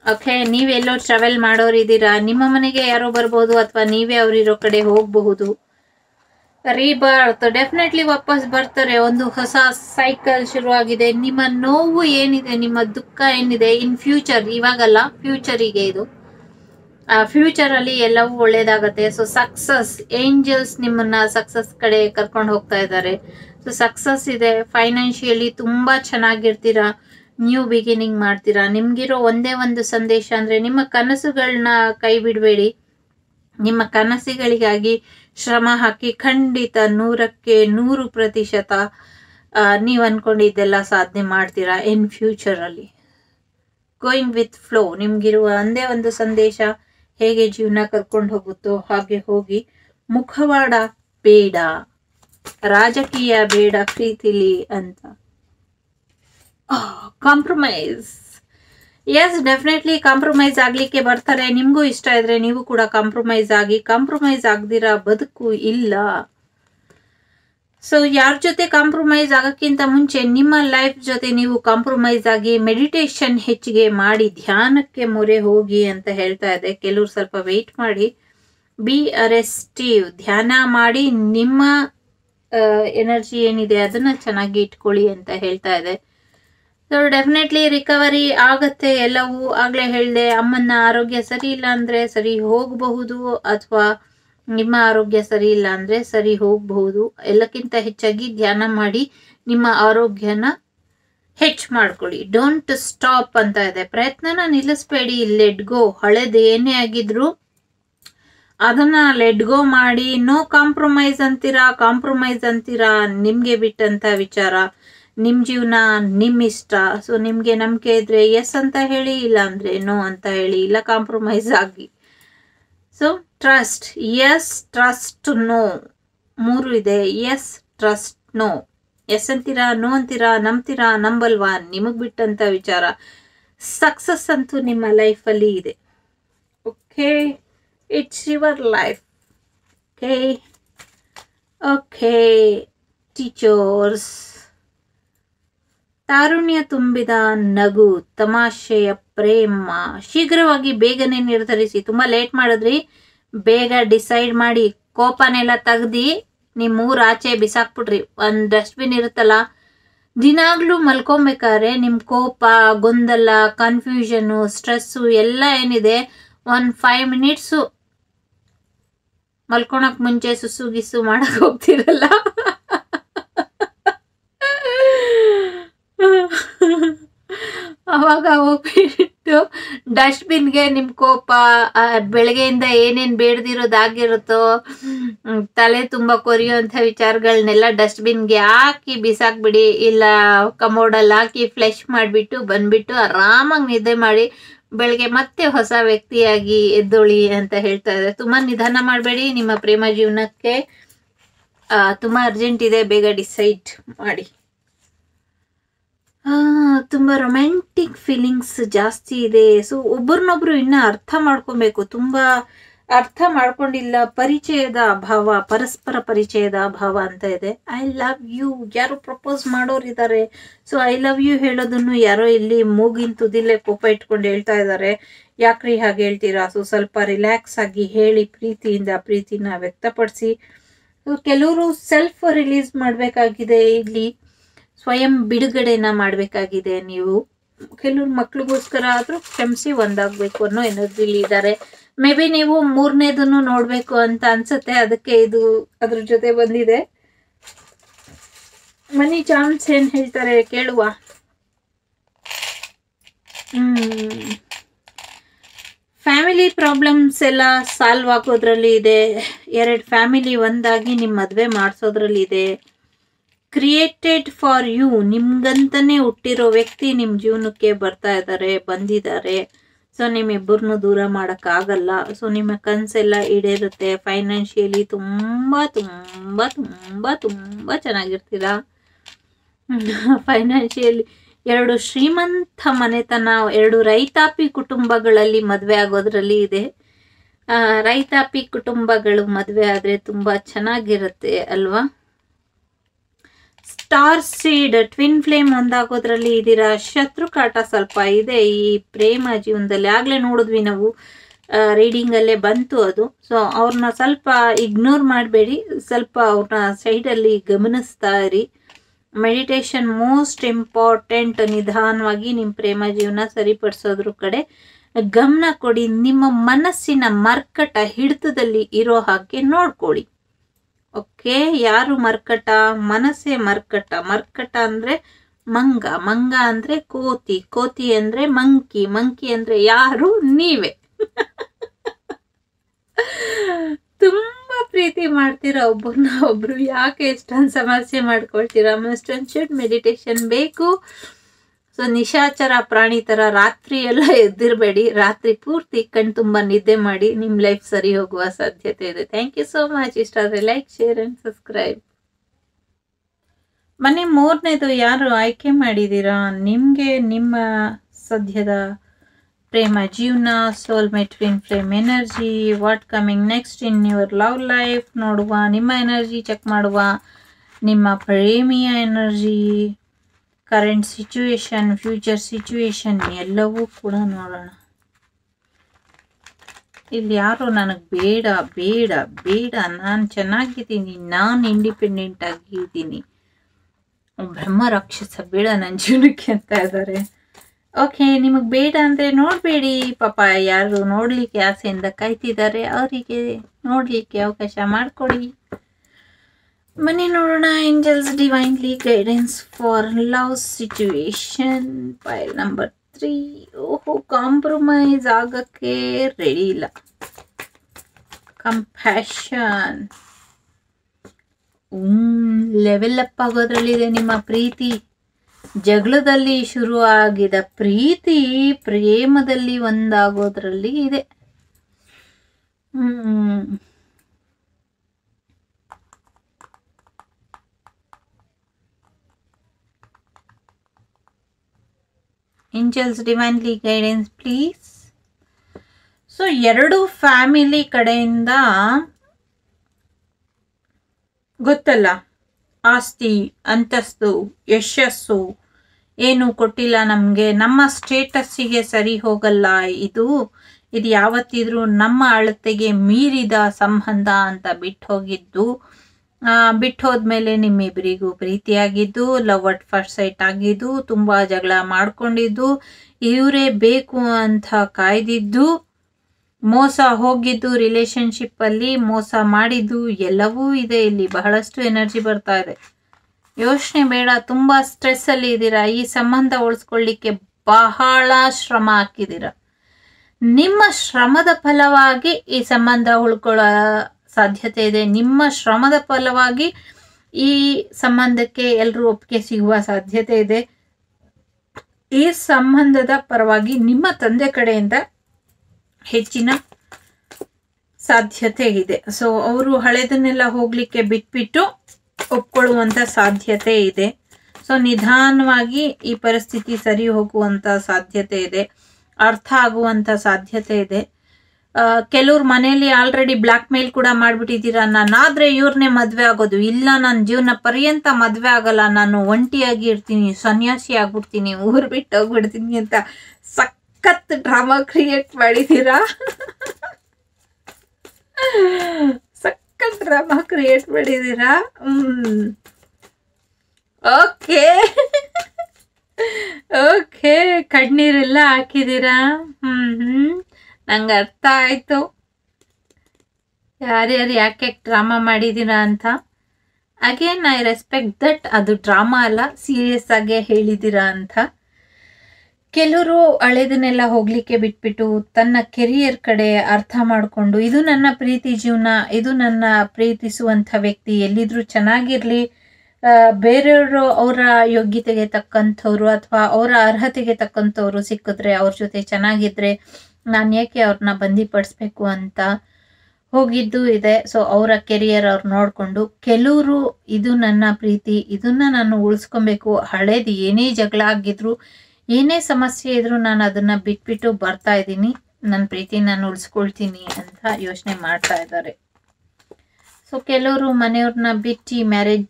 ಓಕೆ ನೀವೆಲ್ಲೋ ಟ್ರಾವೆಲ್ ಮಾಡೋರಿದ್ದೀರಾ ನಿಮ್ಮ ಮನೆಗೆ ಯಾರೋ ಬರ್ಬೋದು ಅಥವಾ ನೀವೇ ಅವರಿರೋ ಕಡೆ ಹೋಗಬಹುದು ರೀಬರ್ತ್ ಡೆಫಿನೆಟ್ಲಿ ವಾಪಸ್ ಬರ್ತಾರೆ ಒಂದು ಹೊಸ ಸೈಕಲ್ ಶುರುವಾಗಿದೆ ನಿಮ್ಮ ನೋವು ಏನಿದೆ ನಿಮ್ಮ ದುಃಖ ಏನಿದೆ ಇನ್ ಫ್ಯೂಚರ್ ಇವಾಗಲ್ಲ ಫ್ಯೂಚರಿಗೆ ಇದು ಫ್ಯೂಚರ್ ಅಲ್ಲಿ ಎಲ್ಲವೂ ಒಳ್ಳೇದಾಗತ್ತೆ ಸೊ ಸಕ್ಸಸ್ ಏಂಜಲ್ಸ್ ನಿಮ್ಮನ್ನ ಸಕ್ಸಸ್ ಕಡೆ ಕರ್ಕೊಂಡು ಹೋಗ್ತಾ ಇದ್ದಾರೆ ಸೊ ಸಕ್ಸಸ್ ಇದೆ ಫೈನಾನ್ಷಿಯಲಿ ತುಂಬಾ ಚೆನ್ನಾಗಿರ್ತೀರಾ ನ್ಯೂ ಬಿಗಿನಿಂಗ್ ಮಾಡ್ತೀರಾ ನಿಮ್ಗಿರೋ ಒಂದೇ ಒಂದು ಸಂದೇಶ ಅಂದ್ರೆ ನಿಮ್ಮ ಕನಸುಗಳನ್ನ ಕೈ ಬಿಡಬೇಡಿ ನಿಮ್ಮ ಕನಸುಗಳಿಗಾಗಿ ಶ್ರಮ ಹಾಕಿ ಖಂಡಿತ ನೂರಕ್ಕೆ ನೂರು ಪ್ರತಿಶತ ನೀವು ಅನ್ಕೊಂಡಿದ್ದೆಲ್ಲ ಸಾಧನೆ ಮಾಡ್ತೀರಾ ಇನ್ ಫ್ಯೂಚರ್ ಅಲ್ಲಿ ಗೋಯಿಂಗ್ ವಿತ್ ಫ್ಲೋ ನಿಮ್ಗಿರುವ ಒಂದೇ ಒಂದು ಸಂದೇಶ ಹೇಗೆ ಜೀವನ ಕರ್ಕೊಂಡು ಹೋಗುತ್ತೋ ಹಾಗೆ ಹೋಗಿ ಮುಖವಾಡ ಬೇಡ ರಾಜಕೀಯ ಬೇಡ ಪ್ರೀತಿಲಿ ಅಂತ ಕಾಂಪ್ರಮೈಸ್ ಎಸ್ ಡೆಫಿನೆಟ್ಲಿ ಕಾಂಪ್ರಮೈಸ್ ಆಗ್ಲಿಕ್ಕೆ ಬರ್ತಾರೆ ನಿಮ್ಗೂ ಇಷ್ಟ ಇದ್ರೆ ನೀವು ಕೂಡ ಕಾಂಪ್ರಮೈಸ್ ಆಗಿ ಕಾಂಪ್ರಮೈಸ್ ಆಗದಿರ ಬದುಕು ಇಲ್ಲ ಸೊ ಯಾರ ಜೊತೆ ಕಾಂಪ್ರಮೈಸ್ ಆಗಕ್ಕಿಂತ ಮುಂಚೆ ನಿಮ್ಮ ಲೈಫ್ ಜೊತೆ ನೀವು ಕಾಂಪ್ರಮೈಸ್ ಆಗಿ ಮೆಡಿಟೇಷನ್ ಹೆಚ್ಚಿಗೆ ಮಾಡಿ ಧ್ಯಾನಕ್ಕೆ ಮೊರೆ ಹೋಗಿ ಅಂತ ಹೇಳ್ತಾ ಇದೆ ಕೆಲವ್ರು ಸ್ವಲ್ಪ ವೆಯ್ಟ್ ಮಾಡಿ ಬಿ ಅರೆಸ್ಟಿವ್ ಧ್ಯಾನ ಮಾಡಿ ನಿಮ್ಮ ಎನರ್ಜಿ ಏನಿದೆ ಅದನ್ನ ಚೆನ್ನಾಗಿ ಇಟ್ಕೊಳ್ಳಿ ಅಂತ ಹೇಳ್ತಾ ಇದೆ ಸೊ ಡೆಫಿನೆಟ್ಲಿ ರಿಕವರಿ ಆಗತ್ತೆ ಎಲ್ಲವೂ ಆಗ್ಲೇ ಹೇಳಿದೆ ಅಮ್ಮನ ಆರೋಗ್ಯ ಸರಿ ಇಲ್ಲ ಅಂದ್ರೆ ಸರಿ ಹೋಗಬಹುದು ಅಥವಾ ನಿಮ್ಮ ಆರೋಗ್ಯ ಸರಿ ಇಲ್ಲ ಅಂದ್ರೆ ಸರಿ ಹೋಗಬಹುದು ಎಲ್ಲಕ್ಕಿಂತ ಹೆಚ್ಚಾಗಿ ಧ್ಯಾನ ಮಾಡಿ ನಿಮ್ಮ ಆರೋಗ್ಯನ ಹೆಚ್ಚು ಮಾಡ್ಕೊಳ್ಳಿ ಡೋಂಟ್ ಸ್ಟಾಪ್ ಅಂತ ಇದೆ ಪ್ರಯತ್ನನ ನಿಲ್ಲಿಸ್ಬೇಡಿ ಲೆಟ್ ಗೋ ಹಳೇದು ಏನೇ ಆಗಿದ್ರು ಅದನ್ನ ಲೆಟ್ ಗೋ ಮಾಡಿ ನೋ ಕಾಂಪ್ರಮೈಸ್ ಅಂತೀರಾ ಕಾಂಪ್ರಮೈಸ್ ಅಂತೀರಾ ನಿಮ್ಗೆ ಬಿಟ್ಟಂತ ವಿಚಾರ ನಿಮ್ ಜೀವನ ನಿಮ್ ಇಷ್ಟ ಸೊ ನಿಮ್ಗೆ ನಂಬಿಕೆ ಇದ್ರೆ ಎಸ್ ಅಂತ ಹೇಳಿ ಇಲ್ಲ ಅಂದ್ರೆ ನೋ ಅಂತ ಹೇಳಿ ಇಲ್ಲ ಕಾಂಪ್ರಮೈಸ್ ಆಗಿ so trust yes trust no ಮೂರು ಇದೆ ಎಸ್ ಟ್ರಸ್ಟ್ ನೋ ಎಸ್ ಅಂತೀರಾ ನೋ ಅಂತೀರಾ ನಂಬ್ತೀರಾ ನಂಬಲ್ವಾ ನಿಮಗ್ ಬಿಟ್ಟಂತ ವಿಚಾರ ಸಕ್ಸಸ್ ಅಂತೂ ನಿಮ್ಮ ಲೈಫಲ್ಲಿ ಇದೆ okay it's your life okay okay teachers ತಾರುಣ್ಯ ತುಂಬಿದ ನಗು ತಮಾಷೆಯ ಪ್ರೇಮ ಶೀಘ್ರವಾಗಿ ಬೇಗನೆ ನಿರ್ಧರಿಸಿ ತುಂಬಾ ಲೇಟ್ ಮಾಡಿದ್ರಿ ಬೇಗ ಡಿಸೈಡ್ ಮಾಡಿ ಕೋಪನೆಲ್ಲ ತೆಗ್ದಿ ನಿಮ್ ಊರ್ ಆಚೆ ಬಿಸಾಕ್ಬಿಡ್ರಿ ಒಂದ್ ಡಸ್ಟ್ಬಿನ್ ಇರುತ್ತಲ್ಲ ದಿನಾಗ್ಲೂ ಮಲ್ಕೊಬೇಕಾದ್ರೆ ನಿಮ್ ಕೋಪ ಗೊಂದಲ ಕನ್ಫ್ಯೂಷನ್ ಸ್ಟ್ರೆಸ್ಸು ಎಲ್ಲ ಏನಿದೆ ಒಂದ್ ಫೈವ್ ಮಿನಿಟ್ಸು ಮಲ್ಕೊಳಕ್ ಮುಂಚೆ ಸುಸು ಗಿಸು ಮಾಡಕ್ ಹೋಗ್ತಿರಲ್ಲ ಅವಾಗ ಹೋಗ್ಬಿಟ್ಟು ಡಸ್ಟ್ಬಿನ್ಗೆ ನಿಮ್ ಕೋಪ ಆ, ಬೆಳಗ್ಗೆಯಿಂದ ಏನೇನ್ ಬೇಡದಿರೋದಾಗಿರುತ್ತೋ ಹ್ಮ್, ತಲೆ ತುಂಬಾ ಕೊರಿಯೋಂಥ ವಿಚಾರಗಳನ್ನೆಲ್ಲ ಡಸ್ಟ್ಬಿನ್ಗೆ ಹಾಕಿ ಬಿಸಾಕ್ಬಿಡಿ ಇಲ್ಲ ಕಮೋಡಲ್ಲಿ ಹಾಕಿ ಫ್ಲೆಶ್ ಮಾಡಿಬಿಟ್ಟು ಬಂದ್ಬಿಟ್ಟು ಆರಾಮಾಗಿ ನಿದ್ದೆ ಮಾಡಿ ಬೆಳಗ್ಗೆ ಮತ್ತೆ ಹೊಸ ವ್ಯಕ್ತಿಯಾಗಿ ಎದ್ದೊಳಿ ಅಂತ ಹೇಳ್ತಾ ಇದ್ದಾರೆ ತುಂಬಾ ನಿಧಾನ ಮಾಡಬೇಡಿ ನಿಮ್ಮ ಪ್ರೇಮ ಜೀವನಕ್ಕೆ ಆ, ತುಂಬಾ ಅರ್ಜೆಂಟ್ ಇದೆ ಬೇಗ ಡಿಸೈಡ್ ಮಾಡಿ ಆ, ತುಂಬಾ ರೊಮ್ಯಾಂಟಿಕ್ ಫೀಲಿಂಗ್ಸ್ ಜಾಸ್ತಿ ಇದೆ ಸೊ ಒಬ್ಬರನ್ನೊಬ್ರು ಇನ್ನ ಅರ್ಥ ಮಾಡ್ಕೊಬೇಕು ತುಂಬಾ ಅರ್ಥ ಮಾಡ್ಕೊಂಡಿಲ್ಲ ಪರಿಚಯದ ಅಭಾವ ಪರಸ್ಪರ ಪರಿಚಯದ ಅಭಾವ ಅಂತ ಇದೆ ಐ ಲವ್ ಯು ಯಾರು ಪ್ರಪೋಸ್ ಮಾಡೋರಿದ್ದಾರೆ ಸೊ ಐ ಲವ್ ಯು ಹೇಳೋದನ್ನು ಯಾರೋ ಇಲ್ಲಿ ಮೂಗಿನ ತುದಿಲೆ ಕೋಪ ಇಟ್ಕೊಂಡು ಹೇಳ್ತಾ ಇದ್ದಾರೆ ಯಾಕ್ರಿ ಹಾಗೆ ಹೇಳ್ತೀರಾ ಸೊ ಸ್ವಲ್ಪ ರಿಲ್ಯಾಕ್ಸ್ ಆಗಿ ಹೇಳಿ ಪ್ರೀತಿಯಿಂದ ಪ್ರೀತಿನ ವ್ಯಕ್ತಪಡಿಸಿ ಕೆಲವರು ಸೆಲ್ಫ್ ರಿಲೀಸ್ ಮಾಡಬೇಕಾಗಿದೆ ಇಲ್ಲಿ ಸ್ವಯಂ ಬಿಡುಗಡೆನ ಮಾಡಬೇಕಾಗಿದೆ ನೀವು ಕೆಲವ್ರು ಮಕ್ಳಿಗೋಸ್ಕರ ಆದ್ರೂ ಕ್ಷಮಿಸಿ ಒಂದಾಗ್ಬೇಕು ಅನ್ನೋ ಎನರ್ಜಿಲಿ ಇದ್ದಾರೆ ಮೇ ಬಿ ನೀವು ಮೂರನೇದನ್ನು ನೋಡ್ಬೇಕು ಅಂತ ಅನ್ಸುತ್ತೆ ಅದಕ್ಕೆ ಇದು ಅದ್ರ ಜೊತೆ ಬಂದಿದೆ ಮನಿ ಚಾನ್ಸ್ ಏನ್ ಹೇಳ್ತಾರೆ ಕೇಳುವ ಹ್ಮ್ ಫ್ಯಾಮಿಲಿ ಪ್ರಾಬ್ಲಮ್ಸ್ ಎಲ್ಲ ಸಾಲ್ವ್ ಆಗೋದ್ರಲ್ಲಿ ಇದೆ ಎರಡು ಫ್ಯಾಮಿಲಿ ಒಂದಾಗಿ ನಿಮ್ಮ ಮದುವೆ ಮಾಡಿಸೋದ್ರಲ್ಲಿ ಇದೆ ಕ್ರಿಯೇಟೆಡ್ ಫಾರ್ ಯು ನಿಮ್ಗಂತಾನೆ ಹುಟ್ಟಿರೋ ವ್ಯಕ್ತಿ ನಿಮ್ಮ ಜೀವನಕ್ಕೆ ಬರ್ತಾ ಇದ್ದಾರೆ ಬಂದಿದ್ದಾರೆ ಸೊ ನಿಮ್ಮಿಬ್ಬರನ್ನು ದೂರ ಮಾಡೋಕ್ಕಾಗಲ್ಲ ಸೊ ನಿಮ್ಮ ಕನಸೆಲ್ಲ ಈಡೇರುತ್ತೆ ಫೈನಾನ್ಷಿಯಲಿ ತುಂಬ ತುಂಬ ತುಂಬ ತುಂಬ ಚೆನ್ನಾಗಿರ್ತೀರಾ ಫೈನಾನ್ಷಿಯಲಿ ಎರಡು ಶ್ರೀಮಂತ ಮನೆತನ ಎರಡು ರೈತಾಪಿ ಕುಟುಂಬಗಳಲ್ಲಿ ಮದುವೆ ಆಗೋದ್ರಲ್ಲಿ ಇದೆ ಆ, ರೈತಾಪಿ ಕುಟುಂಬಗಳು ಮದುವೆ ಆದರೆ ತುಂಬ ಚೆನ್ನಾಗಿರುತ್ತೆ ಅಲ್ವಾ ಸ್ಟಾರ್ ಸೀಡ್ ಟ್ವಿನ್ ಫ್ಲೇಮ್ ಒಂದಾಗೋದ್ರಲ್ಲಿ ಇದ್ದೀರಾ ಶತ್ರು ಕಾಟ ಸ್ವಲ್ಪ ಇದೆ ಈ ಪ್ರೇಮ ಜೀವನದಲ್ಲಿ ಆಗ್ಲೇ ನೋಡಿದ್ವಿ ನಾವು ರೀಡಿಂಗ್ ಅಲ್ಲೇ ಬಂತು ಅದು ಸೊ ಅವ್ರನ್ನ ಸ್ವಲ್ಪ ಇಗ್ನೋರ್ ಮಾಡಬೇಡಿ ಸ್ವಲ್ಪ ಅವ್ರನ್ನ ಸೈಡಲ್ಲಿ ಗಮನಿಸ್ತಾ ಇರಿ ಮೆಡಿಟೇಷನ್ ಮೋಸ್ಟ್ ಇಂಪಾರ್ಟೆಂಟ್ ನಿಧಾನವಾಗಿ ನಿಮ್ಮ ಪ್ರೇಮ ಜೀವನ ಸರಿಪಡಿಸೋದ್ರ ಕಡೆ ಗಮನ ಕೊಡಿ ನಿಮ್ಮ ಮನಸ್ಸಿನ ಮರ್ಕಟ ಹಿಡಿತದಲ್ಲಿ ಇರೋ ಹಾಗೆ ನೋಡ್ಕೊಳ್ಳಿ ಓಕೆ ಯಾರು ಮರ್ಕಟ ಮನಸ್ಸೇ ಮರ್ಕಟ ಮರ್ಕಟ ಅಂದ್ರೆ ಮಂಗ ಮಂಗ ಅಂದ್ರೆ ಕೋತಿ ಕೋತಿ ಅಂದ್ರೆ ಮಂಕಿ ಮಂಕಿ ಅಂದ್ರೆ ಯಾರು ನೀವೇ ತುಂಬಾ ಪ್ರೀತಿ ಮಾಡ್ತೀರಾ ಒಬ್ಬರನ್ನ ಒಬ್ರು ಯಾಕೆ ಇಷ್ಟೊಂದು ಸಮಸ್ಯೆ ಮಾಡ್ಕೊಳ್ತೀರಾ ಮಸ್ಟ್ ಶುಡ್ ಮೆಡಿಟೇಷನ್ ಬೇಕು ಸೊ ನಿಶಾಚರ ಪ್ರಾಣಿ ತರ ರಾತ್ರಿ ಎಲ್ಲ ಎದ್ದಿರಬೇಡಿ ರಾತ್ರಿ ಪೂರ್ತಿ ಕಣ್ ತುಂಬ ನಿದ್ದೆ ಮಾಡಿ ನಿಮ್ಮ ಲೈಫ್ ಸರಿ ಹೋಗುವ ಸಾಧ್ಯತೆ ಇದೆ ಥ್ಯಾಂಕ್ ಯು ಸೋ ಮಚ್ ಇಷ್ಟ ಆದರೆ ಲೈಕ್ ಶೇರ್ ಅಂಡ್ ಸಬ್ಸ್ಕ್ರೈಬ್ ಮನೆ ಮೂರನೇದು ಯಾರು ಆಯ್ಕೆ ಮಾಡಿದ್ದೀರಾ ನಿಮಗೆ ನಿಮ್ಮ ಸದ್ಯದ ಪ್ರೇಮ ಜೀವನ soulmate twin flame energy what coming next in your love life ನೋಡುವ ನಿಮ್ಮ ಎನರ್ಜಿ ಚೆಕ್ ಮಾಡುವ ನಿಮ್ಮ ಪ್ರೇಮಿಯ energy current situation future situation ಎಲ್ಲವೂ ಕೂಡ ನೋಡೋಣ ಇಲ್ಲಿ ಯಾರು ನನಗೆ ಬೇಡ ಬೇಡ ಬೇಡ ನಾನು ಚೆನ್ನಾಗಿದ್ದೀನಿ ನಾನು ಇಂಡಿಪೆಂಡೆಂಟ್ ಆಗಿದ್ದೀನಿ ಬ್ರಹ್ಮ ರಾಕ್ಷಸ ಬೇಡ ನನ್ನ ಜೀವನಕ್ಕೆ ಅಂತ ಇದ್ದಾರೆ ಓಕೆ ನಿಮಗೆ ಬೇಡ ಅಂದರೆ ನೋಡಬೇಡಿ ಪಾಪ ಯಾರು ನೋಡಲಿಕ್ಕೆ ಆಸೆಯಿಂದ ಕಾಯ್ತಿದ್ದಾರೆ ಅವರಿಗೆ ನೋಡಲಿಕ್ಕೆ ಅವಕಾಶ ಮಾಡಿಕೊಡಿ ಮನೆ ನೋಡೋಣ angels divinely guidance for love situation file number three ಓಹೋ ಕಾಂಪ್ರಮೈಸ್ ಆಗಕ್ಕೆ ರೆಡಿ ಇಲ್ಲ ಕಂಪ್ಯಾಷನ್ ಲೆವೆಲ್ ಅಪ್ ಆಗೋದ್ರಲ್ಲಿದೆ ನಿಮ್ಮ ಪ್ರೀತಿ ಜಗಳದಲ್ಲಿ ಶುರು ಆಗಿದ ಪ್ರೀತಿ ಪ್ರೇಮದಲ್ಲಿ ಒಂದಾಗೋದ್ರಲ್ಲಿ ಇದೆ hmm angels divinely guidance please so ಎರಡು ಫ್ಯಾಮಿಲಿ ಕಡೆಯಿಂದ ಗೊತ್ತಲ್ಲ ಆಸ್ತಿ ಅಂತಸ್ತು ಯಶಸ್ಸು ಏನು ಕೊಟ್ಟಿಲ್ಲ ನಮಗೆ ನಮ್ಮ ಸ್ಟೇಟಸ್ಸಿಗೆ ಸರಿ ಹೋಗಲ್ಲ ಇದು ಇದು ಯಾವತ್ತಿದ್ರೂ ನಮ್ಮ ಅಳತೆಗೆ ಮೀರಿದ ಸಂಬಂಧ ಅಂತ ಬಿಟ್ಟು ಹೋಗಿದ್ದು ಬಿಟ್ಟು ಹೋದ್ಮೇಲೆ ನಿಮ್ಮಿಬ್ಬರಿಗೂ ಪ್ರೀತಿಯಾಗಿದ್ದು ಲವ್ ಅಟ್ ಫಸ್ಟ್ ಸೈಟ್ ಆಗಿದ್ದು ತುಂಬ ಜಗಳ ಮಾಡ್ಕೊಂಡಿದ್ದು ಇವರೇ ಬೇಕು ಅಂತ ಕಾಯ್ದಿದ್ದು ಮೋಸ ಹೋಗಿದ್ದು ರಿಲೇಶನ್ಶಿಪ್ ಅಲ್ಲಿ ಮೋಸ ಮಾಡಿದ್ದು ಎಲ್ಲವೂ ಇದೆ ಇಲ್ಲಿ ಬಹಳಷ್ಟು ಎನರ್ಜಿ ಬರ್ತಾ ಇದೆ ಯೋಚನೆ ಬೇಡ ತುಂಬಾ ಸ್ಟ್ರೆಸ್ ಅಲ್ಲಿ ಇದ್ದೀರಾ ಈ ಸಂಬಂಧ ಉಳಿಸ್ಕೊಳ್ಳಿಕ್ಕೆ ಬಹಳ ಶ್ರಮ ಹಾಕಿದ್ದೀರಾ ನಿಮ್ಮ ಶ್ರಮದ ಫಲವಾಗಿ ಈ ಸಂಬಂಧ ಉಳ್ಕೊಳ್ಳೋ ಸಾಧ್ಯತೆ ಇದೆ ನಿಮ್ಮ ಶ್ರಮದ ಫಲವಾಗಿ ಈ ಸಂಬಂಧಕ್ಕೆ ಎಲ್ಲರೂ ಒಪ್ಪಿಗೆ ಸಿಗುವ ಸಾಧ್ಯತೆ ಇದೆ ಈ ಸಂಬಂಧದ ಪರವಾಗಿ ನಿಮ್ಮ ತಂದೆ ಕಡೆಯಿಂದ ಹೆಚ್ಚಿನ ಸಾಧ್ಯತೆ ಇದೆ ಸೊ ಅವರು ಹಳೆದನ್ನೆಲ್ಲ ಹೋಗ್ಲಿಕ್ಕೆ ಬಿಟ್ಬಿಟ್ಟು ಒಪ್ಕೊಳ್ಳುವಂತ ಸಾಧ್ಯತೆ ಇದೆ ಸೊ ನಿಧಾನವಾಗಿ ಈ ಪರಿಸ್ಥಿತಿ ಸರಿ ಹೋಗುವಂತ ಸಾಧ್ಯತೆ ಇದೆ ಅರ್ಥ ಆಗುವಂತ ಸಾಧ್ಯತೆ ಇದೆ ಕೆಲವ್ರು ಮನೆಯಲ್ಲಿ ಆಲ್ರೆಡಿ ಬ್ಲ್ಯಾಕ್ ಮೇಲ್ ಕೂಡ ಮಾಡ್ಬಿಟ್ಟಿದ್ದೀರಾ ನಾನಾದ್ರೆ ಇವ್ರನ್ನೇ ಮದ್ವೆ ಆಗೋದು ಇಲ್ಲ ನನ್ನ ಜೀವನ ಪರ್ಯಂತ ಮದ್ವೆ ಆಗಲ್ಲ ನಾನು ಒಂಟಿಯಾಗಿ ಇರ್ತೀನಿ ಸನ್ಯಾಸಿ ಆಗ್ಬಿಡ್ತೀನಿ ಊರ್ ಬಿಟ್ಟು ಹೋಗ್ಬಿಡ್ತೀನಿ ಅಂತ ಸಖತ್ ಡ್ರಾಮಾ ಕ್ರಿಯೇಟ್ ಮಾಡಿದ್ದೀರಾ ಸಖತ್ ಡ್ರಾಮಾ ಕ್ರಿಯೇಟ್ ಮಾಡಿದ್ದೀರಾ ಹ್ಮ್ ಓಕೆ ಓಕೆ ಕಣ್ಣೀರೆಲ್ಲ ಹಾಕಿದ್ದೀರಾ ಹ್ಮ್ ಹ್ಮ್ ನಂಗೆ ಅರ್ಥ ಆಯ್ತು ಯಾರ್ಯಾರು ಯಾಕೆ ಡ್ರಾಮಾ ಮಾಡಿದ್ದೀರಾ ಅಂತ ಅಗೇನ್ ಐ ರೆಸ್ಪೆಕ್ಟ್ ದಟ್ ಅದು ಡ್ರಾಮಾ ಅಲ್ಲ ಸೀರಿಯಸ್ ಆಗೇ ಹೇಳಿದ್ದೀರಾ ಅಂತ ಕೆಲವರು ಹಳೇದನ್ನೆಲ್ಲ ಹೋಗ್ಲಿಕ್ಕೆ ಬಿಟ್ಬಿಟ್ಟು ತನ್ನ ಕೆರಿಯರ್ ಕಡೆ ಅರ್ಥ ಮಾಡಿಕೊಂಡು ಇದು ನನ್ನ ಪ್ರೀತಿ ಜೀವನ ಇದು ನನ್ನ ಪ್ರೀತಿಸುವಂಥ ವ್ಯಕ್ತಿ ಎಲ್ಲಿದ್ರೂ ಚೆನ್ನಾಗಿರ್ಲಿ ಬೇರೆಯವರು ಅವರ ಯೋಗ್ಯತೆಗೆ ತಕ್ಕಂಥವ್ರು ಅಥವಾ ಅವರ ಅರ್ಹತೆಗೆ ತಕ್ಕಂಥವ್ರು ಸಿಕ್ಕಿದ್ರೆ ಅವ್ರ ಜೊತೆ ಚೆನ್ನಾಗಿದ್ರೆ ನಾನು ಯಾಕೆ ಅವ್ರನ್ನ ಬಂದಿಪಡಿಸ್ಬೇಕು ಅಂತ ಹೋಗಿದ್ದು ಇದೆ ಸೊ ಅವರ ಕೆರಿಯರ್ ಅವ್ರು ನೋಡಿಕೊಂಡು ಕೆಲವರು ಇದು ನನ್ನ ಪ್ರೀತಿ ಇದನ್ನ ನಾನು ಉಳಿಸ್ಕೊಬೇಕು ಹಳೇದು ಏನೇ ಜಗಳ ಆಗಿದ್ರು ಏನೇ ಸಮಸ್ಯೆ ಇದ್ರು ನಾನು ಅದನ್ನ ಬಿಟ್ಬಿಟ್ಟು ಬರ್ತಾ ಇದ್ದೀನಿ ನನ್ನ ಪ್ರೀತಿ ನಾನು ಉಳಿಸ್ಕೊಳ್ತೀನಿ ಅಂತ ಯೋಚನೆ ಮಾಡ್ತಾ ಇದ್ದಾರೆ ಸೊ ಕೆಲವರು ಮನೆಯವ್ರನ್ನ ಬಿಟ್ಟು ಮ್ಯಾರೇಜ್